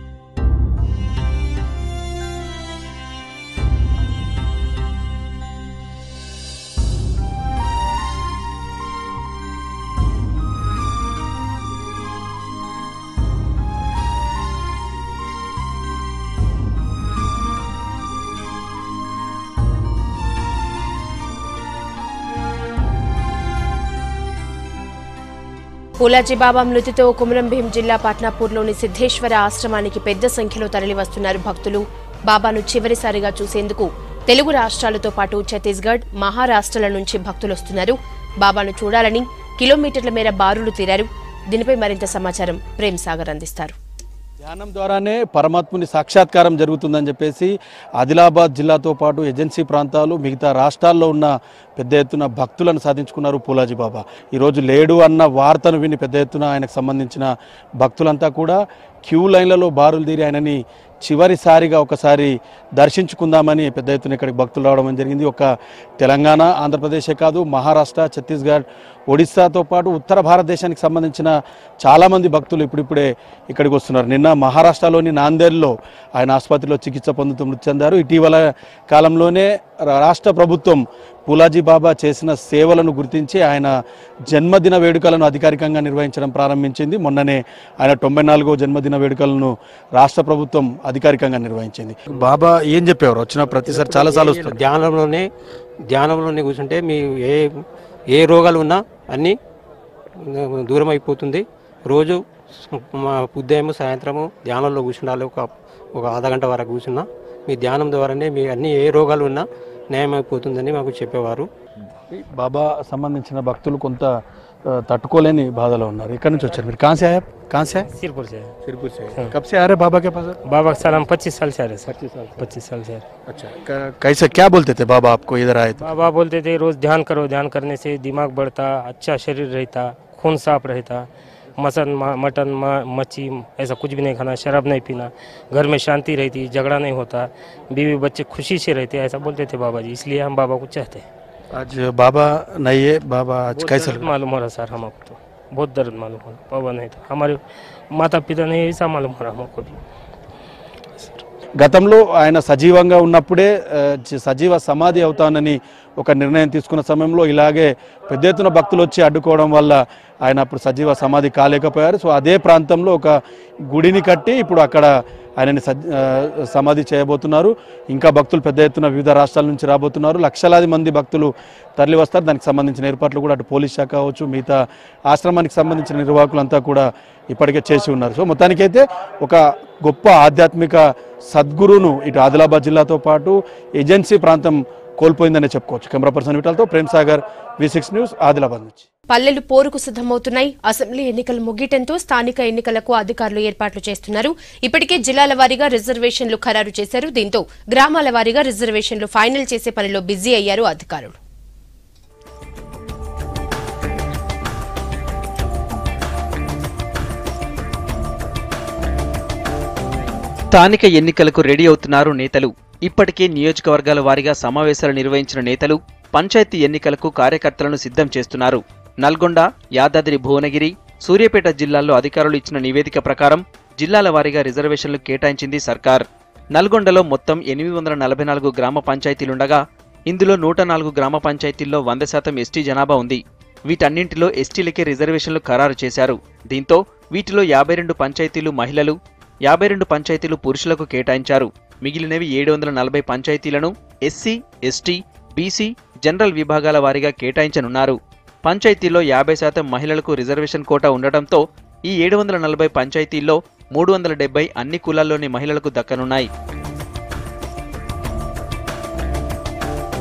పూలాజీ బాబా మృతితో కుమరం భీం జిల్లా పాట్నాపూర్లోని సిద్ధేశ్వర ఆశ్రమానికి పెద్ద సంఖ్యలో తరలివస్తున్నారు భక్తులు బాబాను చివరిసారిగా చూసేందుకు తెలుగు రాష్ట్రాలతో పాటు ఛత్తీస్గఢ్ మహారాష్ట్రల నుంచి భక్తులొస్తున్నారు బాబాను చూడాలని కిలోమీటర్ల మేర బారులు తీరారు దీనిపై మరింత సమాచారం ప్రేమ్ సాగర్ అందిస్తారు ధ్యానం ద్వారానే పరమాత్ముని సాక్షాత్కారం జరుగుతుందని చెప్పేసి ఆదిలాబాద్ జిల్లాతో పాటు ఏజెన్సీ ప్రాంతాలు మిగతా రాష్ట్రాల్లో ఉన్న పెద్ద ఎత్తున భక్తులను సాధించుకున్నారు పూలాజీ బాబా ఈరోజు లేడు అన్న వార్తను విని పెద్ద ఎత్తున ఆయనకు సంబంధించిన భక్తులంతా కూడా క్యూ లైన్లలో బారులు తీరి ఆయనని చివరిసారిగా ఒకసారి దర్శించుకుందామని పెద్ద ఎత్తున ఇక్కడికి భక్తులు రావడం జరిగింది ఒక తెలంగాణ ఆంధ్రప్రదేశే కాదు మహారాష్ట్ర ఛత్తీస్గఢ్ ఒడిస్సాతో పాటు ఉత్తర భారతదేశానికి సంబంధించిన చాలామంది భక్తులు ఇప్పుడిప్పుడే ఇక్కడికి వస్తున్నారు నిన్న మహారాష్ట్రలోని నాందేడ్లో ఆయన ఆసుపత్రిలో చికిత్స పొందుతూ మృతి చెందారు ఇటీవల కాలంలోనే రా- రాష్ట్ర ప్రభుత్వం పూలాజీ బాబా చేసిన సేవలను గుర్తించి ఆయన జన్మదిన వేడుకలను అధికారికంగా నిర్వహించడం ప్రారంభించింది మొన్ననే ఆయన తొంభై నాలుగో జన్మదిన వేడుకలను రాష్ట్ర ప్రభుత్వం అధికారికంగా నిర్వహించింది బాబా ఏం చెప్పేవారు వచ్చిన ప్రతిసారి చాలాసార్లు వస్తారు ధ్యానంలోనే ధ్యానంలోనే కూర్చుంటే మీ ఏ ఏ రోగాలు ఉన్నా అన్నీ దూరం అయిపోతుంది రోజు మా ఉదయం సాయంత్రము ధ్యానంలో కూర్చుండాలి ఒక ఒక అర్ధ గంట వరకు కూర్చున్నా మీ ధ్యానం ద్వారానే మీ అన్ని ఏ రోగాలు ఉన్నా న్యాయం అయిపోతుందని మాకు చెప్పేవారు బాబా సంబంధించిన భక్తులు కొంత ఆ, తట్టుకోలేని బాధలో ఉన్నారు ఇక్కడ నుంచి వచ్చారు మీరు కాన్సే ఆయా కాన్సే सिरपुर से है सिरपुर से कब से आ रहे बाबा के पास बाबा का सलाम पच्चीस साल से आ रहे पच्चीस साल पच्चीस साल से आ रहे अच्छा क- कैसे क्या बोलते थे बाबा आपको इधर आए थे बाबा बोलते थे रोज ध्यान करो ध्यान करने से दिमाग बढ़ता अच्छा शरीर रहता खून साफ रहता मसन म- मटन म- मच्छी ऐसा कुछ भी नहीं खाना शराब नहीं पीना घर में शांति रहती झगड़ा नहीं होता बीवी बच्चे खुशी से रहते ऐसा बोलते थे बाबा जी इसलिए हम बाबा को चाहते हैं आज बाबा नहीं है बाबा आज बहुत कैसे दर्द मालूम हो रहा सर हमको तो बहुत दर्द मालूम हो रहा बाबा नहीं था हमारे माता पिता नहीं ऐसा मालूम हो रहा हमको भी గతంలో ఆయన సజీవంగా ఉన్నప్పుడే ఆ, జ- సజీవ సమాధి అవుతానని ఒక నిర్ణయం తీసుకున్న సమయంలో ఇలాగే పెద్ద ఎత్తున భక్తులు వచ్చి అడ్డుకోవడం వల్ల ఆయన అప్పుడు సజీవ సమాధి కాలేకపోయారు సో అదే ప్రాంతంలో ఒక గుడిని కట్టి ఇప్పుడు అక్కడ ఆయనని సజ్- ఆ, సమాధి చేయబోతున్నారు ఇంకా భక్తులు పెద్ద ఎత్తున వివిధ రాష్ట్రాల నుంచి రాబోతున్నారు లక్షలాది మంది భక్తులు తరలి వస్తారు దానికి సంబంధించిన ఏర్పాట్లు కూడా అటు పోలీస్ శాఖ కావచ్చు మిగతా ఆశ్రమానికి సంబంధించిన నిర్వాహకులంతా కూడా ఇప్పటికే చేసి ఉన్నారు సో మొత్తానికైతే ఒక గొప్ప ఆధ్యాత్మిక సద్గురును ఇటు ఆదిలాబాద్ జిల్లాతో పాటు ఏజెన్సీ ప్రాంతం కోల్పోయిందనే చెప్పుకోవచ్చు కెమెరా పర్సన్ విటాలతో Prem Sagar V six news Adilabad నుంచి పల్లెలు పోరుకు సిద్ధమవుతున్నాయి అసెంబ్లీ ఎన్నికలు ముగియటంతో స్థానిక ఎన్నికలకు అధికారులు ఏర్పాట్లు చేస్తున్నారు ఇప్పటికే జిల్లాల వారీగా రిజర్వేషన్లు ఖరారు చేశారు దీంతో గ్రామాల వారీగా రిజర్వేషన్లు ఫైనల్ చేసే పనిలో బిజీ అయ్యారు అధికారులు స్థానిక ఎన్నికలకు రెడీ అవుతున్నారు నేతలు ఇప్పటికే నియోజకవర్గాల వారీగా సమావేశాలు నిర్వహించిన నేతలు పంచాయతీ ఎన్నికలకు కార్యకర్తలను సిద్ధం చేస్తున్నారు నల్గొండ యాదాద్రి భువనగిరి సూర్యాపేట జిల్లాల్లో అధికారులు ఇచ్చిన నివేదిక ప్రకారం జిల్లాల వారీగా రిజర్వేషన్లు కేటాయించింది సర్కార్ నల్గొండలో మొత్తం ఎనిమిది వందల నలభై నాలుగు గ్రామ పంచాయతీలుండగా ఇందులో నూట నాలుగు గ్రామ పంచాయతీల్లో వంద శాతం ఎస్టీ జనాభా ఉంది వీటన్నింటిలో ఎస్టీలకే రిజర్వేషన్లు ఖరారు చేశారు దీంతో వీటిలో యాభై రెండు పంచాయతీలు మహిళలు యాభై రెండు పంచాయతీలు పురుషులకు కేటాయించారు మిగిలినవి ఏడు వందల నలభై పంచాయతీలను ఎస్సీ ఎస్టీ బీసీ జనరల్ విభాగాల వారీగా కేటాయించనున్నారు పంచాయతీల్లో యాభై శాతం మహిళలకు రిజర్వేషన్ కోటా ఉండటంతో ఈ ఏడు వందల నలభై పంచాయతీల్లో మూడు వందల డెబ్బై అన్ని కులాల్లోని మహిళలకు దక్కనున్నాయి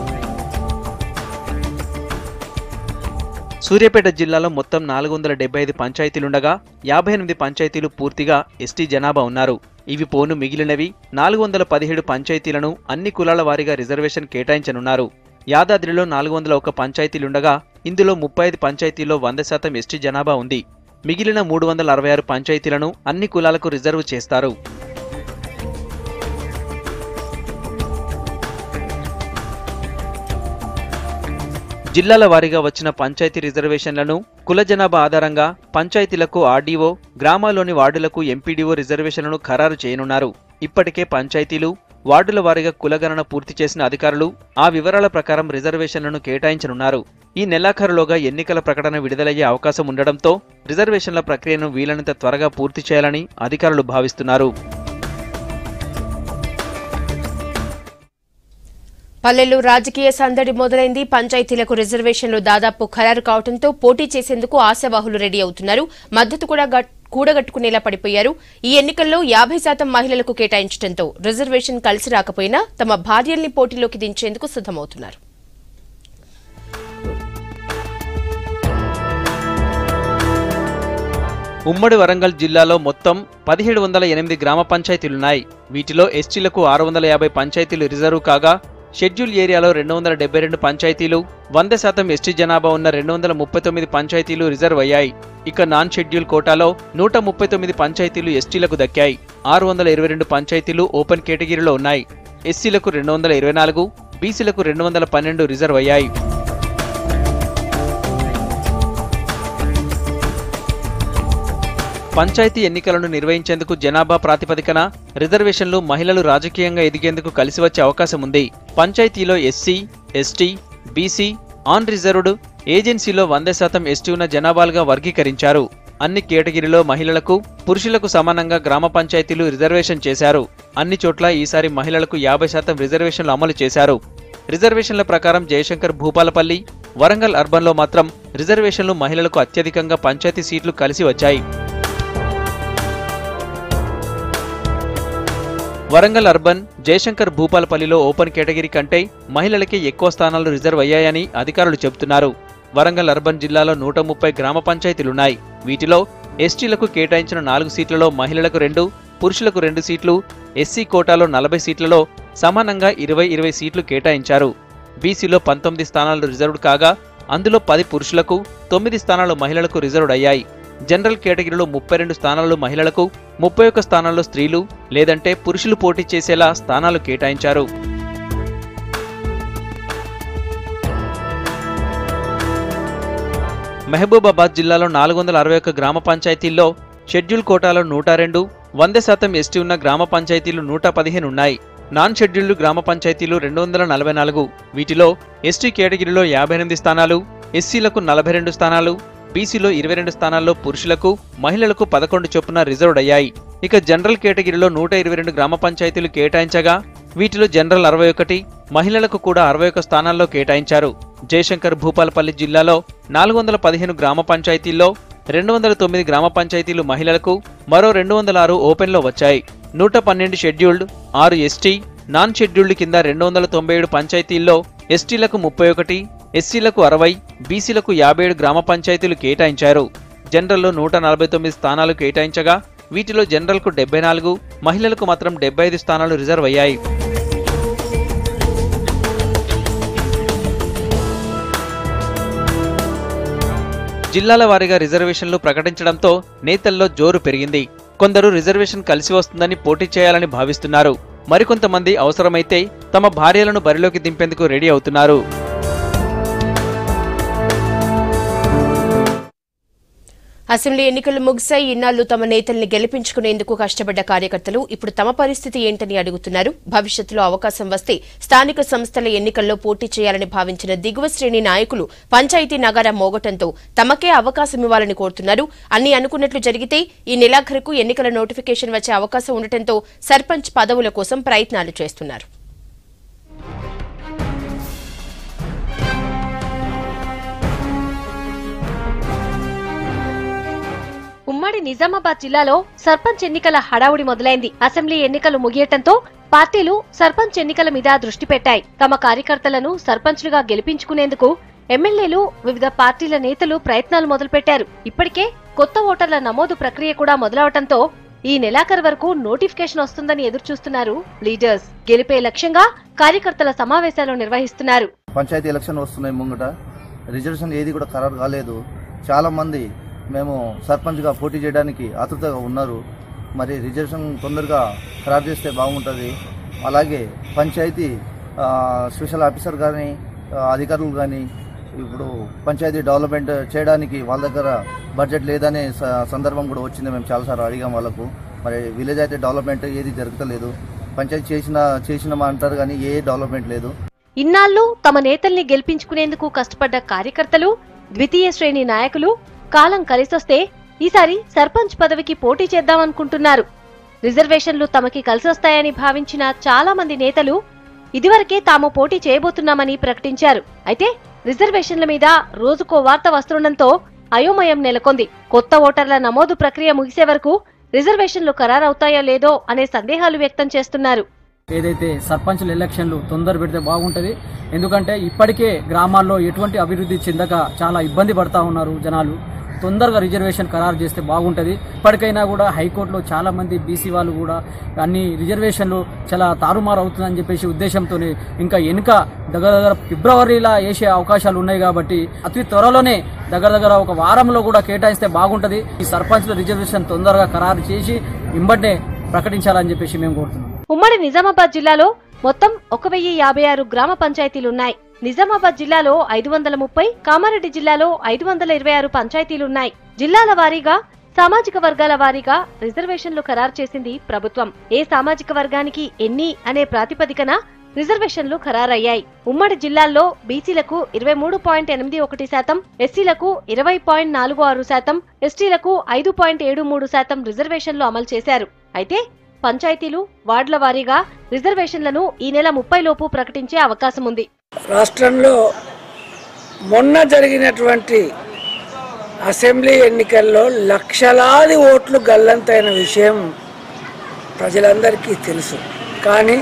సూర్యాపేట జిల్లాలో మొత్తం నాలుగు వందల డెబ్బై ఐదు పంచాయతీలుండగా యాభై ఎనిమిది పంచాయతీలు పూర్తిగా ఎస్టీ జనాభా ఉన్నారు ఇవి పోను మిగిలినవి నాలుగు వందల పదిహేడు పంచాయతీలను అన్ని కులాల వారీగా రిజర్వేషన్ కేటాయించనున్నారు యాదాద్రిలో నాలుగు వందల ఒక పంచాయతీలుండగా ఇందులో ముప్పై ఐదు పంచాయతీల్లో వంద శాతం ఎస్టీ జనాభా ఉంది మిగిలిన మూడు వందల అరవై ఆరు పంచాయతీలను అన్ని కులాలకు రిజర్వ్ చేస్తారు జిల్లాల వారీగా వచ్చిన పంచాయతీ రిజర్వేషన్లను కుల జనాభా ఆధారంగా పంచాయతీలకు ఆర్డీఓ గ్రామాల్లోని వార్డులకు ఎంపీడీఓ రిజర్వేషన్లను ఖరారు చేయనున్నారు ఇప్పటికే పంచాయతీలు వార్డుల వారీగా కులగణన పూర్తి చేసిన అధికారులు ఆ వివరాల ప్రకారం రిజర్వేషన్లను కేటాయించనున్నారు ఈ నెలాఖరులోగా ఎన్నికల ప్రకటన విడుదలయ్యే అవకాశం ఉండడంతో రిజర్వేషన్ల ప్రక్రియను వీలైనంత త్వరగా పూర్తి చేయాలని అధికారులు భావిస్తున్నారు పల్లెల్లో రాజకీయ సందడి మొదలైంది పంచాయతీలకు రిజర్వేషన్లు దాదాపు ఖరారు కావడంతో పోటీ చేసేందుకు ఆశావాహులు రెడీ అవుతున్నారు మద్దతు కూడా గట్- కూడగట్టుకునేలా పడిపోయారు ఈ ఎన్నికల్లో యాభై శాతం మహిళలకు కేటాయించడంతో రిజర్వేషన్ కలిసి రాకపోయినా తమ భార్యల్ని పోటీలోకి దించేందుకు సిద్దమవుతున్నారు ఉమ్మడి వరంగల్ జిల్లాలో మొత్తం పదిహేడు వందల ఎనిమిది గ్రామ పంచాయతీలున్నాయి వీటిలో ఎస్టీలకు ఆరు వందల యాభై పంచాయతీలు రిజర్వ్ కాగా షెడ్యూల్ ఏరియాలో రెండు వందల డెబ్బై రెండు పంచాయతీలు వంద శాతం ఎస్టీ జనాభా ఉన్న రెండు వందల ముప్పై తొమ్మిది పంచాయతీలు రిజర్వ్ అయ్యాయి ఇక నాన్ షెడ్యూల్ కోటాలో నూట ముప్పై తొమ్మిది పంచాయతీలు ఎస్టీలకు దక్కాయి ఆరు వందల ఇరవై రెండు పంచాయతీలు ఓపెన్ కేటగిరీలో ఉన్నాయి ఎస్సీలకు రెండు వందల ఇరవై నాలుగు బీసీలకు రెండు వందల పన్నెండు రిజర్వ్ అయ్యాయి పంచాయతీ ఎన్నికలను నిర్వహించేందుకు జనాభా ప్రాతిపదికన రిజర్వేషన్లు మహిళలు రాజకీయంగా ఎదిగేందుకు కలిసి వచ్చే అవకాశం ఉంది పంచాయతీలో SC ST BC unreserved ఏజెన్సీలో వంద శాతం ఎస్టీ ఉన్న జనాభాలుగా వర్గీకరించారు అన్ని కేటగిరీలో మహిళలకు పురుషులకు సమానంగా గ్రామ పంచాయతీలు రిజర్వేషన్ చేశారు అన్ని చోట్ల ఈసారి మహిళలకు యాభై శాతం రిజర్వేషన్లు అమలు చేశారు రిజర్వేషన్ల ప్రకారం జయశంకర్ భూపాలపల్లి వరంగల్ అర్బన్లో మాత్రం రిజర్వేషన్లు మహిళలకు అత్యధికంగా పంచాయతీ సీట్లు కలిసి వచ్చాయి వరంగల్ అర్బన్ జయశంకర్ భూపాలపల్లిలో ఓపెన్ కేటగిరీ కంటే మహిళలకే ఎక్కువ స్థానాలు రిజర్వ్ అయ్యాయని అధికారులు చెబుతున్నారు వరంగల్ అర్బన్ జిల్లాలో నూట ముప్పై గ్రామ పంచాయతీలున్నాయి వీటిలో ఎస్టీలకు కేటాయించిన నాలుగు సీట్లలో మహిళలకు రెండు పురుషులకు రెండు సీట్లు ఎస్సీ కోటాలో నలభై సీట్లలో సమానంగా ఇరవై ఇరవై సీట్లు కేటాయించారు బీసీలో పంతొమ్మిది స్థానాలు రిజర్వ్డ్ కాగా అందులో పది పురుషులకు తొమ్మిది స్థానాలు మహిళలకు రిజర్వ్డ్ అయ్యాయి జనరల్ కేటగిరీలో ముప్పై రెండు స్థానాలు మహిళలకు ముప్పై ఒక్క స్థానాల్లో స్త్రీలు లేదంటే పురుషులు పోటీ చేసేలా స్థానాలు కేటాయించారు మహబూబాబాద్ జిల్లాలో నాలుగు వందల అరవై ఒక్క గ్రామ పంచాయతీల్లో షెడ్యూల్ కోటాలో నూట రెండు వంద శాతం ఎస్టీ ఉన్న గ్రామ పంచాయతీలు నూట పదిహేను ఉన్నాయి నాన్ షెడ్యూల్డ్ గ్రామ పంచాయతీలు రెండు వందల నలభై నాలుగు వీటిలో ఎస్టీ కేటగిరీలో యాభై ఎనిమిది స్థానాలు ఎస్సీలకు నలభై రెండు స్థానాలు బీసీలో ఇరవై రెండు స్థానాల్లో పురుషులకు మహిళలకు పదకొండు చొప్పున రిజర్వ్డ్ అయ్యాయి ఇక జనరల్ కేటగిరీలో నూట ఇరవై రెండు గ్రామ పంచాయతీలు కేటాయించగా వీటిలో జనరల్ అరవై ఒకటి మహిళలకు కూడా అరవై ఒక్క స్థానాల్లో కేటాయించారు జయశంకర్ భూపాలపల్లి జిల్లాలో నాలుగు వందల పదిహేను గ్రామ పంచాయతీల్లో రెండు వందల తొమ్మిది గ్రామ పంచాయతీలు మహిళలకు మరో రెండు వందల ఆరు ఓపెన్లో వచ్చాయి నూట పన్నెండు షెడ్యూల్డ్ ఆరు ఎస్టీ నాన్ షెడ్యూల్డ్ కింద రెండు వందల తొంభై ఏడు పంచాయతీల్లో ఎస్టీలకు ముప్పై ఒకటి ఎస్సీలకు అరవై బీసీలకు యాభై ఏడు గ్రామ పంచాయతీలు కేటాయించారు జనరల్లో నూట నలభై తొమ్మిది స్థానాలు కేటాయించగా వీటిలో జనరల్కు డెబ్బై నాలుగు మహిళలకు మాత్రం డెబ్బై ఐదు స్థానాలు రిజర్వ్ అయ్యాయి జిల్లాల వారీగా రిజర్వేషన్లు ప్రకటించడంతో నేతల్లో జోరు పెరిగింది కొందరు రిజర్వేషన్ కలిసి వస్తుందని పోటీ చేయాలని భావిస్తున్నారు మరికొంతమంది అవసరమైతే తమ భార్యలను బరిలోకి దింపేందుకు రెడీ అవుతున్నారు అసెంబ్లీ ఎన్నికలు ముగిశాయి ఇన్నాళ్లు తమ నేతల్ని గెలిపించుకునేందుకు కష్టపడ్డ కార్యకర్తలు ఇప్పుడు తమ పరిస్థితి ఏంటని అడుగుతున్నారు భవిష్యత్తులో అవకాశం వస్తే స్థానిక సంస్థల ఎన్నికల్లో పోటీ చేయాలని భావించిన దిగువ శ్రేణి నాయకులు పంచాయతీ నగర మోగటంతో తమకే అవకాశం ఇవ్వాలని కోరుతున్నారు అన్ని అనుకున్నట్లు జరిగితే ఈ నెలాఖరుకు ఎన్నికల నోటిఫికేషన్ వచ్చే అవకాశం ఉండటంతో సర్పంచ్ పదవుల కోసం ప్రయత్నాలు చేస్తున్నారు ఉమ్మడి నిజామాబాద్ జిల్లాలో సర్పంచ్ ఎన్నికల హడావుడి మొదలైంది అసెంబ్లీ ఎన్నికలు ముగియటంతో పార్టీలు సర్పంచ్ ఎన్నికల మీద దృష్టి పెట్టాయి తమ కార్యకర్తలను సర్పంచ్లుగా గెలిపించుకునేందుకు ఎమ్మెల్యేలు వివిధ పార్టీల నేతలు ప్రయత్నాలు మొదలుపెట్టారు ఇప్పటికే కొత్త ఓటర్ల నమోదు ప్రక్రియ కూడా మొదలవటంతో ఈ నెలాఖరు వరకు నోటిఫికేషన్ వస్తుందని ఎదురుచూస్తున్నారు లీడర్స్ గెలిపే లక్ష్యంగా కార్యకర్తల సమావేశాలు నిర్వహిస్తున్నారు పంచాయతీ ఎలక్షన్ వస్తున్నాయి ముంగట రిజర్వేషన్ ఏది కూడా ఖరారు కాలేదు చాలా మంది మేము సర్పంచ్గా పోటీ చేయడానికి ఆతృతగా ఉన్నారు మరి రిజర్వేషన్ తొందరగా ఖరారు చేస్తే బాగుంటుంది అలాగే పంచాయతీ ఆ, స్పెషల్ ఆఫీసర్ కానీ ఆ, అధికారులు కానీ ఇప్పుడు పంచాయతీ డెవలప్మెంట్ చేయడానికి వాళ్ళ దగ్గర బడ్జెట్ లేదనే స- సందర్భం కూడా వచ్చింది మేము చాలాసార్లు అడిగాం వాళ్ళకు మరి విలేజ్ అయితే డెవలప్మెంట్ ఏది జరుగుతలేదు పంచాయతీ చేసిన చేసినామా అంటారు కానీ ఏ డెవలప్మెంట్ లేదు ఇన్నాళ్లు తమ నేతల్ని గెలిపించుకునేందుకు కష్టపడ్డ కార్యకర్తలు ద్వితీయ శ్రేణి నాయకులు కాలం కలిసొస్తే ఈసారి సర్పంచ్ పదవికి పోటీ చేద్దామనుకుంటున్నారు రిజర్వేషన్లు తమకి కలిసొస్తాయని భావించిన చాలా మంది నేతలు ఇదివరకే తాము పోటీ చేయబోతున్నామని ప్రకటించారు అయితే రిజర్వేషన్ల మీద రోజుకో వార్త వస్తుండటంతో అయోమయం నెలకొంది కొత్త ఓటర్ల నమోదు ప్రక్రియ ముగిసే వరకు రిజర్వేషన్లు ఖరారవుతాయో లేదో అనే సందేహాలు వ్యక్తం చేస్తున్నారు ఏదైతే సర్పంచుల ఎలక్షన్లు తొందర పెడితే బాగుంటుంది ఎందుకంటే ఇప్పటికే గ్రామాల్లో ఎటువంటి అభివృద్ధి చెందక చాలా ఇబ్బంది పడతా ఉన్నారు జనాలు తొందరగా రిజర్వేషన్ ఖరారు చేస్తే బాగుంటుంది ఇప్పటికైనా కూడా హైకోర్టులో చాలా మంది బీసీ వాళ్ళు కూడా అన్ని రిజర్వేషన్లు చాలా తారుమారు అవుతుందని చెప్పేసి ఉద్దేశంతో ఇంకా వెనుక దగ్గర దగ్గర ఫిబ్రవరిలా వేసే అవకాశాలు ఉన్నాయి కాబట్టి అతి త్వరలోనే దగ్గర దగ్గర ఒక వారంలో కూడా కేటాయిస్తే బాగుంటుంది ఈ సర్పంచ్ల రిజర్వేషన్ తొందరగా ఖరారు చేసి ఇంబట్నే ప్రకటించాలని చెప్పేసి మేము కోరుతున్నాం ఉమ్మడి నిజామాబాద్ జిల్లాలో మొత్తం ఒక వెయ్యి యాభై ఆరు గ్రామ పంచాయతీలున్నాయి నిజామాబాద్ జిల్లాలో ఐదు వందల ముప్పై కామారెడ్డి జిల్లాలో ఐదు వందల ఇరవై ఆరు పంచాయతీలున్నాయి జిల్లాల వారీగా సామాజిక వర్గాల వారీగా రిజర్వేషన్లు ఖరారు చేసింది ప్రభుత్వం ఏ సామాజిక వర్గానికి ఎన్ని అనే ప్రాతిపదికన రిజర్వేషన్లు ఖరారయ్యాయి ఉమ్మడి జిల్లాల్లో బీసీలకు ఇరవై మూడు పాయింట్ ఎనిమిది ఒకటి శాతం ఎస్సీలకు ఇరవై పాయింట్ నాలుగు ఆరు శాతం ఎస్టీలకు ఐదు పాయింట్ ఏడు మూడు శాతం రిజర్వేషన్లు అమలు చేశారు అయితే పంచాయతీలు వార్డుల వారీగా రిజర్వేషన్లను ఈ నెల ముప్పై లోపు ప్రకటించే అవకాశం ఉంది రాష్ట్రంలో మొన్న జరిగినటువంటి అసెంబ్లీ ఎన్నికల్లో లక్షలాది ఓట్లు గల్లంతైన విషయం ప్రజలందరికీ తెలుసు కానీ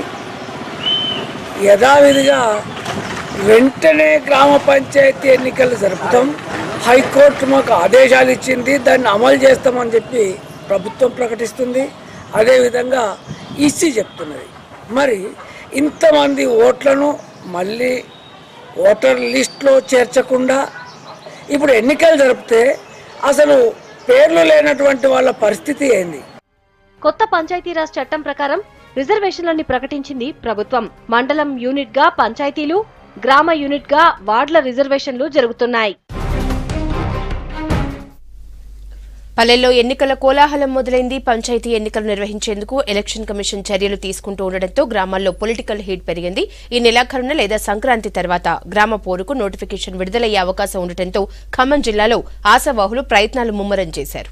యథావిధిగా వెంటనే గ్రామ పంచాయతీ ఎన్నికలు జరుపుతాం హైకోర్టు మాకు ఆదేశాలు ఇచ్చింది దాన్ని అమలు చేస్తామని చెప్పి ప్రభుత్వం ప్రకటిస్తుంది అదేవిధంగా ఈసీ చెప్తున్నది మరి ఇంతమంది ఓట్లను మళ్ళీ ఓటర్ లిస్ట్లో చేర్చకుండా ఇప్పుడు ఎన్నికలు జరిపితే అసలు పేర్లు లేనటువంటి వాళ్ళ పరిస్థితి ఏంది కొత్త పంచాయతీరాజ్ చట్టం ప్రకారం రిజర్వేషన్లని ప్రకటించింది ప్రభుత్వం మండలం యూనిట్ గా పంచాయతీలు గ్రామ యూనిట్ గా వార్డుల రిజర్వేషన్లు జరుగుతున్నాయి పల్లెల్లో ఎన్నికల కోలాహలం మొదలైంది పంచాయతీ ఎన్నికలు నిర్వహించేందుకు ఎలక్షన్ కమిషన్ చర్యలు తీసుకుంటూ ఉండడంతో గ్రామాల్లో పొలిటికల్ హీట్ పెరిగింది ఈ నెలాఖరున లేదా సంక్రాంతి తర్వాత గ్రామ పోరుకు నోటిఫికేషన్ విడుదలయ్యే అవకాశం ఉండటంతో ఖమ్మం జిల్లాలో ఆశావాహులు ప్రయత్నాలు ముమ్మరం చేశారు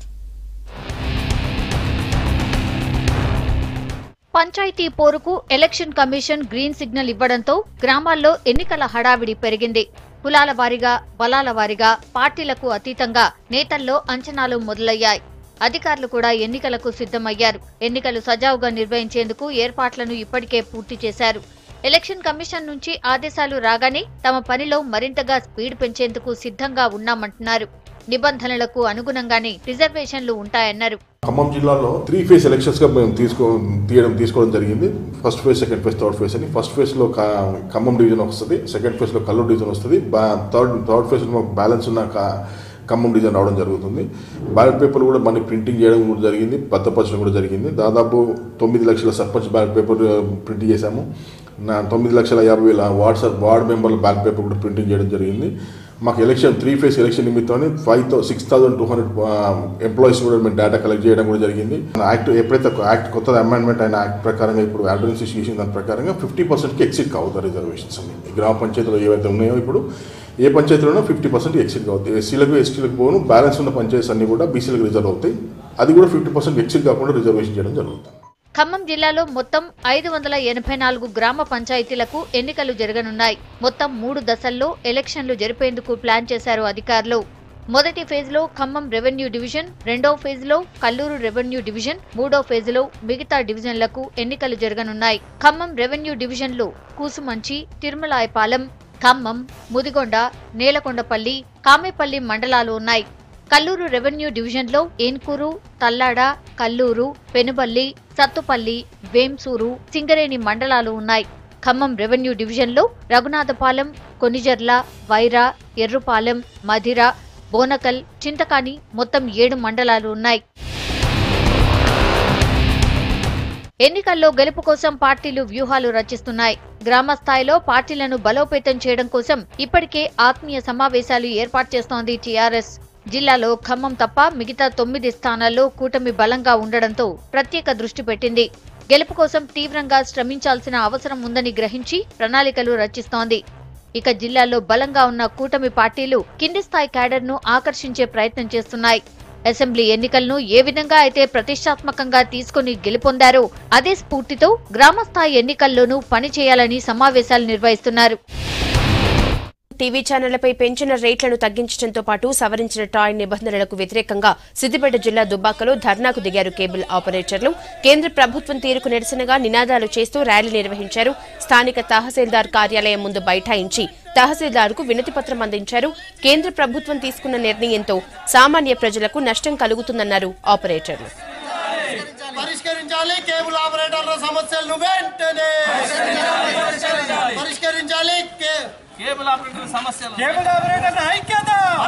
పంచాయతీ పోరుకు ఎలక్షన్ కమిషన్ గ్రీన్ సిగ్నల్ ఇవ్వడంతో గ్రామాల్లో ఎన్నికల హడావిడి పెరిగింది కులాల వారీగా బలాల వారీగా పార్టీలకు అతీతంగా నేతల్లో అంచనాలు మొదలయ్యాయి అధికారులు కూడా ఎన్నికలకు సిద్ధమయ్యారు ఎన్నికలు సజావుగా నిర్వహించేందుకు ఏర్పాట్లను ఇప్పటికే పూర్తి చేశారు ఎలక్షన్ కమిషన్ నుంచి ఆదేశాలు రాగానే తమ పనిలో మరింతగా స్పీడ్ పెంచేందుకు సిద్ధంగా ఉన్నామంటున్నారు నిబంధనలకు అనుగుణంగానే రిజర్వేషన్లు ఉంటాయన్నారు ఖమ్మం జిల్లాలో త్రీ ఫేజ్ ఎలక్షన్స్గా మేము తీసుకో తీయడం తీసుకోవడం జరిగింది first phase second phase third phase అని ఫస్ట్ ఫేజ్లో ఖమ్మం డివిజన్ వస్తుంది సెకండ్ ఫేజ్లో కల్లూరు డివిజన్ వస్తుంది థర్డ్ థర్డ్ ఫేజ్లో బ్యాలెన్స్ ఉన్న కా- ఖమ్మం డివిజన్ రావడం జరుగుతుంది బ్యాలెట్ పేపర్ కూడా మళ్ళీ ప్రింటింగ్ చేయడం కూడా జరిగింది భద్రపరచడం కూడా జరిగింది దాదాపు తొమ్మిది లక్షల సర్పంచ్ బ్యాలెట్ పేపర్ ప్రింట్ చేశాము నా తొమ్మిది లక్షల యాభై వేల వాట్సాప్ వార్డ్ మెంబర్ల బ్యాలెట్ పేపర్ కూడా ప్రింటింగ్ చేయడం జరిగింది మాకు ఎలక్షన్ త్రీ ఫేజ్ ఎలక్షన్ నిమిత్తాన్ని five thou six thousand two hundred employees కూడా మేము డేటా కలెక్ట్ చేయడం కూడా జరిగింది యాక్ట్ ఎప్పుడైతే యాక్ట్ కొత్త అమెండ్మెంట్ అయిన యాక్ట్ ప్రకారంగా ఇప్పుడు ఆర్డినెన్స్ ఇష్యూ చేసిన దాని ప్రకారంగా ఫిఫ్టీ పర్సెంట్కి ఎక్సిట్ కావుతారు రిజర్వేషన్స్ అన్ని ఈ గ్రామ పంచాయతీలో ఏవైతే ఉన్నాయో ఇప్పుడు ఏ పంచాయతీలోనో ఫిఫ్టీ పర్సెంట్ ఎక్సిట్ కావుతాయి ఎస్సీలకు ఎస్టీలకు పోను బ్యాలెన్స్ ఉన్న పంచాయతీస్ అన్ని కూడా బీసీలకు రిజర్వ్ అవుతాయి అది కూడా ఫిఫ్టీ పర్సెంట్ ఎక్సిట్ కాకుండా రిజర్వేషన్ చేయడం జరుగుతుంది ఖమ్మం జిల్లాలో మొత్తం ఐదు వందల ఎనభై నాలుగు గ్రామ పంచాయతీలకు ఎన్నికలు జరగనున్నాయి మొత్తం మూడు దశల్లో ఎలక్షన్లు జరిపేందుకు ప్లాన్ చేశారు అధికారులు మొదటి ఫేజ్లో ఖమ్మం రెవెన్యూ డివిజన్ రెండో ఫేజ్లో కల్లూరు రెవెన్యూ డివిజన్ మూడో ఫేజ్లో మిగతా డివిజన్లకు ఎన్నికలు జరగనున్నాయి ఖమ్మం రెవెన్యూ డివిజన్లో కూసుమంచి తిరుమలాయపాలెం ఖమ్మం ముదిగొండ నేలకొండపల్లి కామేపల్లి మండలాలు ఉన్నాయి కల్లూరు రెవెన్యూ డివిజన్లో ఏన్కూరు తల్లాడ కల్లూరు పెనుబల్లి సత్తుపల్లి వేంసూరు సింగరేణి మండలాలు ఉన్నాయి ఖమ్మం రెవెన్యూ డివిజన్లో రఘునాథపాలెం కొనిజర్ల వైరా ఎర్రుపాలెం మధిర బోనకల్ చింతకాని మొత్తం ఏడు మండలాలు ఉన్నాయి ఎన్నికల్లో గెలుపు కోసం పార్టీలు వ్యూహాలు రచిస్తున్నాయి గ్రామ స్థాయిలో పార్టీలను బలోపేతం చేయడం కోసం ఇప్పటికే ఆత్మీయ సమావేశాలు ఏర్పాటు చేస్తోంది టీఆర్ఎస్ జిల్లాలో ఖమ్మం తప్ప మిగతా తొమ్మిది స్థానాల్లో కూటమి బలంగా ఉండడంతో ప్రత్యేక దృష్టి పెట్టింది గెలుపు కోసం తీవ్రంగా శ్రమించాల్సిన అవసరం ఉందని గ్రహించి ప్రణాళికలు రచిస్తోంది ఇక జిల్లాలో బలంగా ఉన్న కూటమి పార్టీలు కింది స్థాయి క్యాడర్ను ఆకర్షించే ప్రయత్నం చేస్తున్నాయి అసెంబ్లీ ఎన్నికలను ఏ విధంగా అయితే ప్రతిష్టాత్మకంగా తీసుకుని గెలుపొందారో అదే స్ఫూర్తితో గ్రామస్థాయి ఎన్నికల్లోనూ పనిచేయాలని సమావేశాలు నిర్వహిస్తున్నారు టీవీ ఛానళ్లపై పెంచిన రేట్లను తగ్గించడంతో పాటు సవరించిన టాయ్ నిబంధనలకు వ్యతిరేకంగా సిద్దిపేట జిల్లా దుబ్బాకలో ధర్నాకు దిగారు కేబుల్ ఆపరేటర్లు కేంద్ర ప్రభుత్వం తీరుకు నిరసనగా నినాదాలు చేస్తూ ర్యాలీ నిర్వహించారు స్థానిక తహసీల్దార్ కార్యాలయం ముందు బైఠాయించి తహసీల్దార్కు వినతి పత్రం అందించారు కేంద్ర ప్రభుత్వం తీసుకున్న నిర్ణయంతో సామాన్య ప్రజలకు నష్టం కలుగుతుందన్నారు ఆపరేటర్లు పరిష్కరించాలి కేబుల్ ఆపరేటర్ల సమస్యలను వెంటనే పరిష్కరించాలి కే- కేబుల్ ఆపరేటర్ సమస్యలు కేబుల్ ఆపరేటర్ల ఐక్యత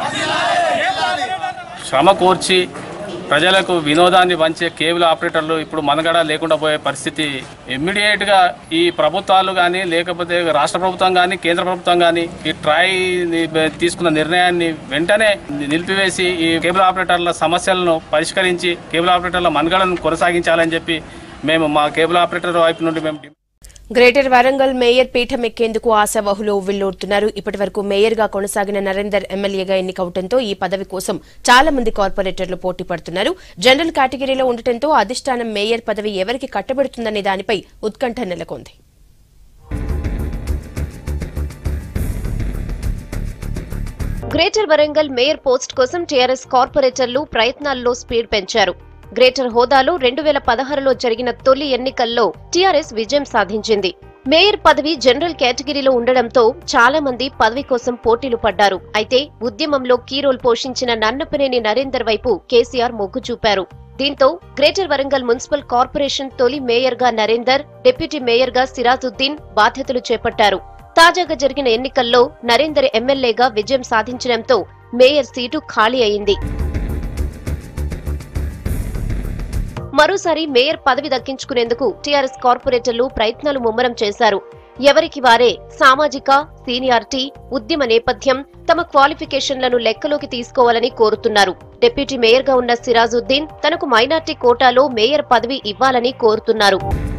శ్రమ కోర్చి ప్రజలకు వినోదాన్ని పంచే కేబుల్ ఆపరేటర్లు ఇప్పుడు మనగడ లేకుండా పోయే పరిస్థితి ఇమ్మీడియట్ గా ఈ ప్రభుత్వాలు కానీ లేకపోతే రాష్ట్ర ప్రభుత్వం కానీ కేంద్ర ప్రభుత్వం కానీ ఈ ట్రాయ్ తీసుకున్న నిర్ణయాన్ని వెంటనే నిలిపివేసి ఈ కేబుల్ ఆపరేటర్ల సమస్యలను పరిష్కరించి కేబుల్ ఆపరేటర్ల మనుగడను కొనసాగించాలని చెప్పి మేము మా కేబుల్ ఆపరేటర్ వైపు నుండి మేము గ్రేటర్ వరంగల్ మేయర్ పీఠం ఎక్కేందుకు ఆశావహులు ఉవ్విళ్లూరుతున్నారు ఇప్పటి వరకు మేయర్ గా కొనసాగిన నరేందర్ ఎమ్మెల్యేగా ఎన్నికవడంతో ఈ పదవి కోసం చాలా మంది కార్పొరేటర్లు పోటీ పడుతున్నారు జనరల్ కేటగిరీలో ఉండటంతో అధిష్టానం మేయర్ పదవి ఎవరికి కట్టబెడుతుందనే దానిపై ఉత్కంఠ నెలకొంది గ్రేటర్ వరంగల్ మేయర్ పోస్ట్ కోసం టీఆర్ఎస్ కార్పొరేటర్లు ప్రయత్నాల్లో స్పీడ్ పెంచారు గ్రేటర్ హోదాలో రెండు వేల పదహారులో జరిగిన తొలి ఎన్నికల్లో టీఆర్ఎస్ విజయం సాధించింది మేయర్ పదవి జనరల్ కేటగిరీలో ఉండడంతో చాలా మంది పదవి కోసం పోటీలు పడ్డారు అయితే ఉద్యమంలో కీ రోల్ పోషించిన నన్నపనేని నరేందర్ వైపు కేసీఆర్ మొగ్గు చూపారు దీంతో గ్రేటర్ వరంగల్ మున్సిపల్ కార్పొరేషన్ తొలి మేయర్ గా నరేందర్ డిప్యూటీ మేయర్ గా సిరాజుద్దీన్ బాధ్యతలు చేపట్టారు తాజాగా జరిగిన ఎన్నికల్లో నరేందర్ ఎమ్మెల్యేగా విజయం సాధించడంతో మేయర్ సీటు ఖాళీ అయింది మరోసారి మేయర్ పదవి దక్కించుకునేందుకు టీఆర్ఎస్ కార్పొరేటర్లు ప్రయత్నాలు ముమ్మరం చేశారు ఎవరికి వారే సామాజిక సీనియారిటీ ఉద్యమ నేపథ్యం తమ క్వాలిఫికేషన్లను లెక్కలోకి తీసుకోవాలని కోరుతున్నారు డిప్యూటీ మేయర్ గా ఉన్న సిరాజుద్దీన్ తనకు మైనార్టీ కోటాలో మేయర్ పదవి ఇవ్వాలని కోరుతున్నారు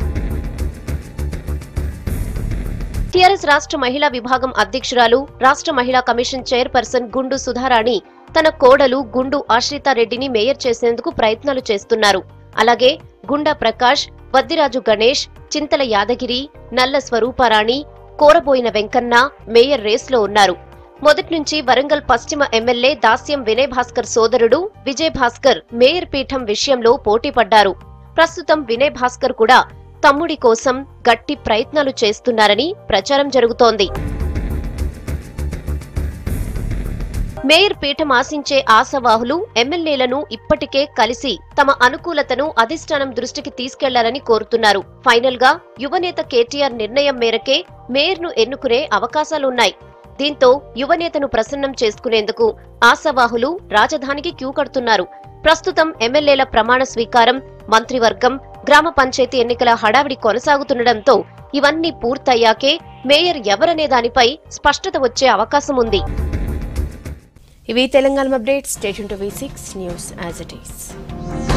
టీఆర్ఎస్ రాష్ట్ర మహిళా విభాగం అధ్యక్షురాలు రాష్ట్ర మహిళా కమిషన్ చైర్పర్సన్ గుండు సుధారాణి తన కోడలు గుండు ఆశ్రితారెడ్డిని మేయర్ చేసేందుకు ప్రయత్నాలు చేస్తున్నారు అలాగే గుండా ప్రకాష్ వద్దిరాజు గణేష్ చింతల యాదగిరి నల్ల స్వరూపారాణి కోరబోయిన వెంకన్న మేయర్ రేస్లో ఉన్నారు మొదటి నుంచి వరంగల్ పశ్చిమ ఎమ్మెల్యే దాస్యం వినయ్ భాస్కర్ సోదరుడు విజయ్ భాస్కర్ మేయర్ పీఠం విషయంలో పోటీ పడ్డారు ప్రస్తుతం వినయ్ భాస్కర్ కూడా తమ్ముడి కోసం గట్టి ప్రయత్నాలు చేస్తున్నారని ప్రచారం జరుగుతోంది మేయర్ పీఠం ఆశించే ఆశావాహులు ఎమ్మెల్యేలను ఇప్పటికే కలిసి తమ అనుకూలతను అధిష్టానం దృష్టికి తీసుకెళ్లాలని కోరుతున్నారు ఫైనల్ గా యువనేత కేటీఆర్ నిర్ణయం మేరకే మేయర్ను ఎన్నుకునే అవకాశాలున్నాయి దీంతో యువనేతను ప్రసన్నం చేసుకునేందుకు ఆశావాహులు రాజధానికి క్యూ కడుతున్నారు ప్రస్తుతం ఎమ్మెల్యేల ప్రమాణ స్వీకారం మంత్రివర్గం గ్రామ పంచాయతీ ఎన్నికల హడావిడి కొనసాగుతుండటంతో ఇవన్నీ పూర్తయ్యాకే మేయర్ ఎవరనే దానిపై స్పష్టత వచ్చే అవకాశం ఉంది ఇవి Telangana updates station to V six news as it is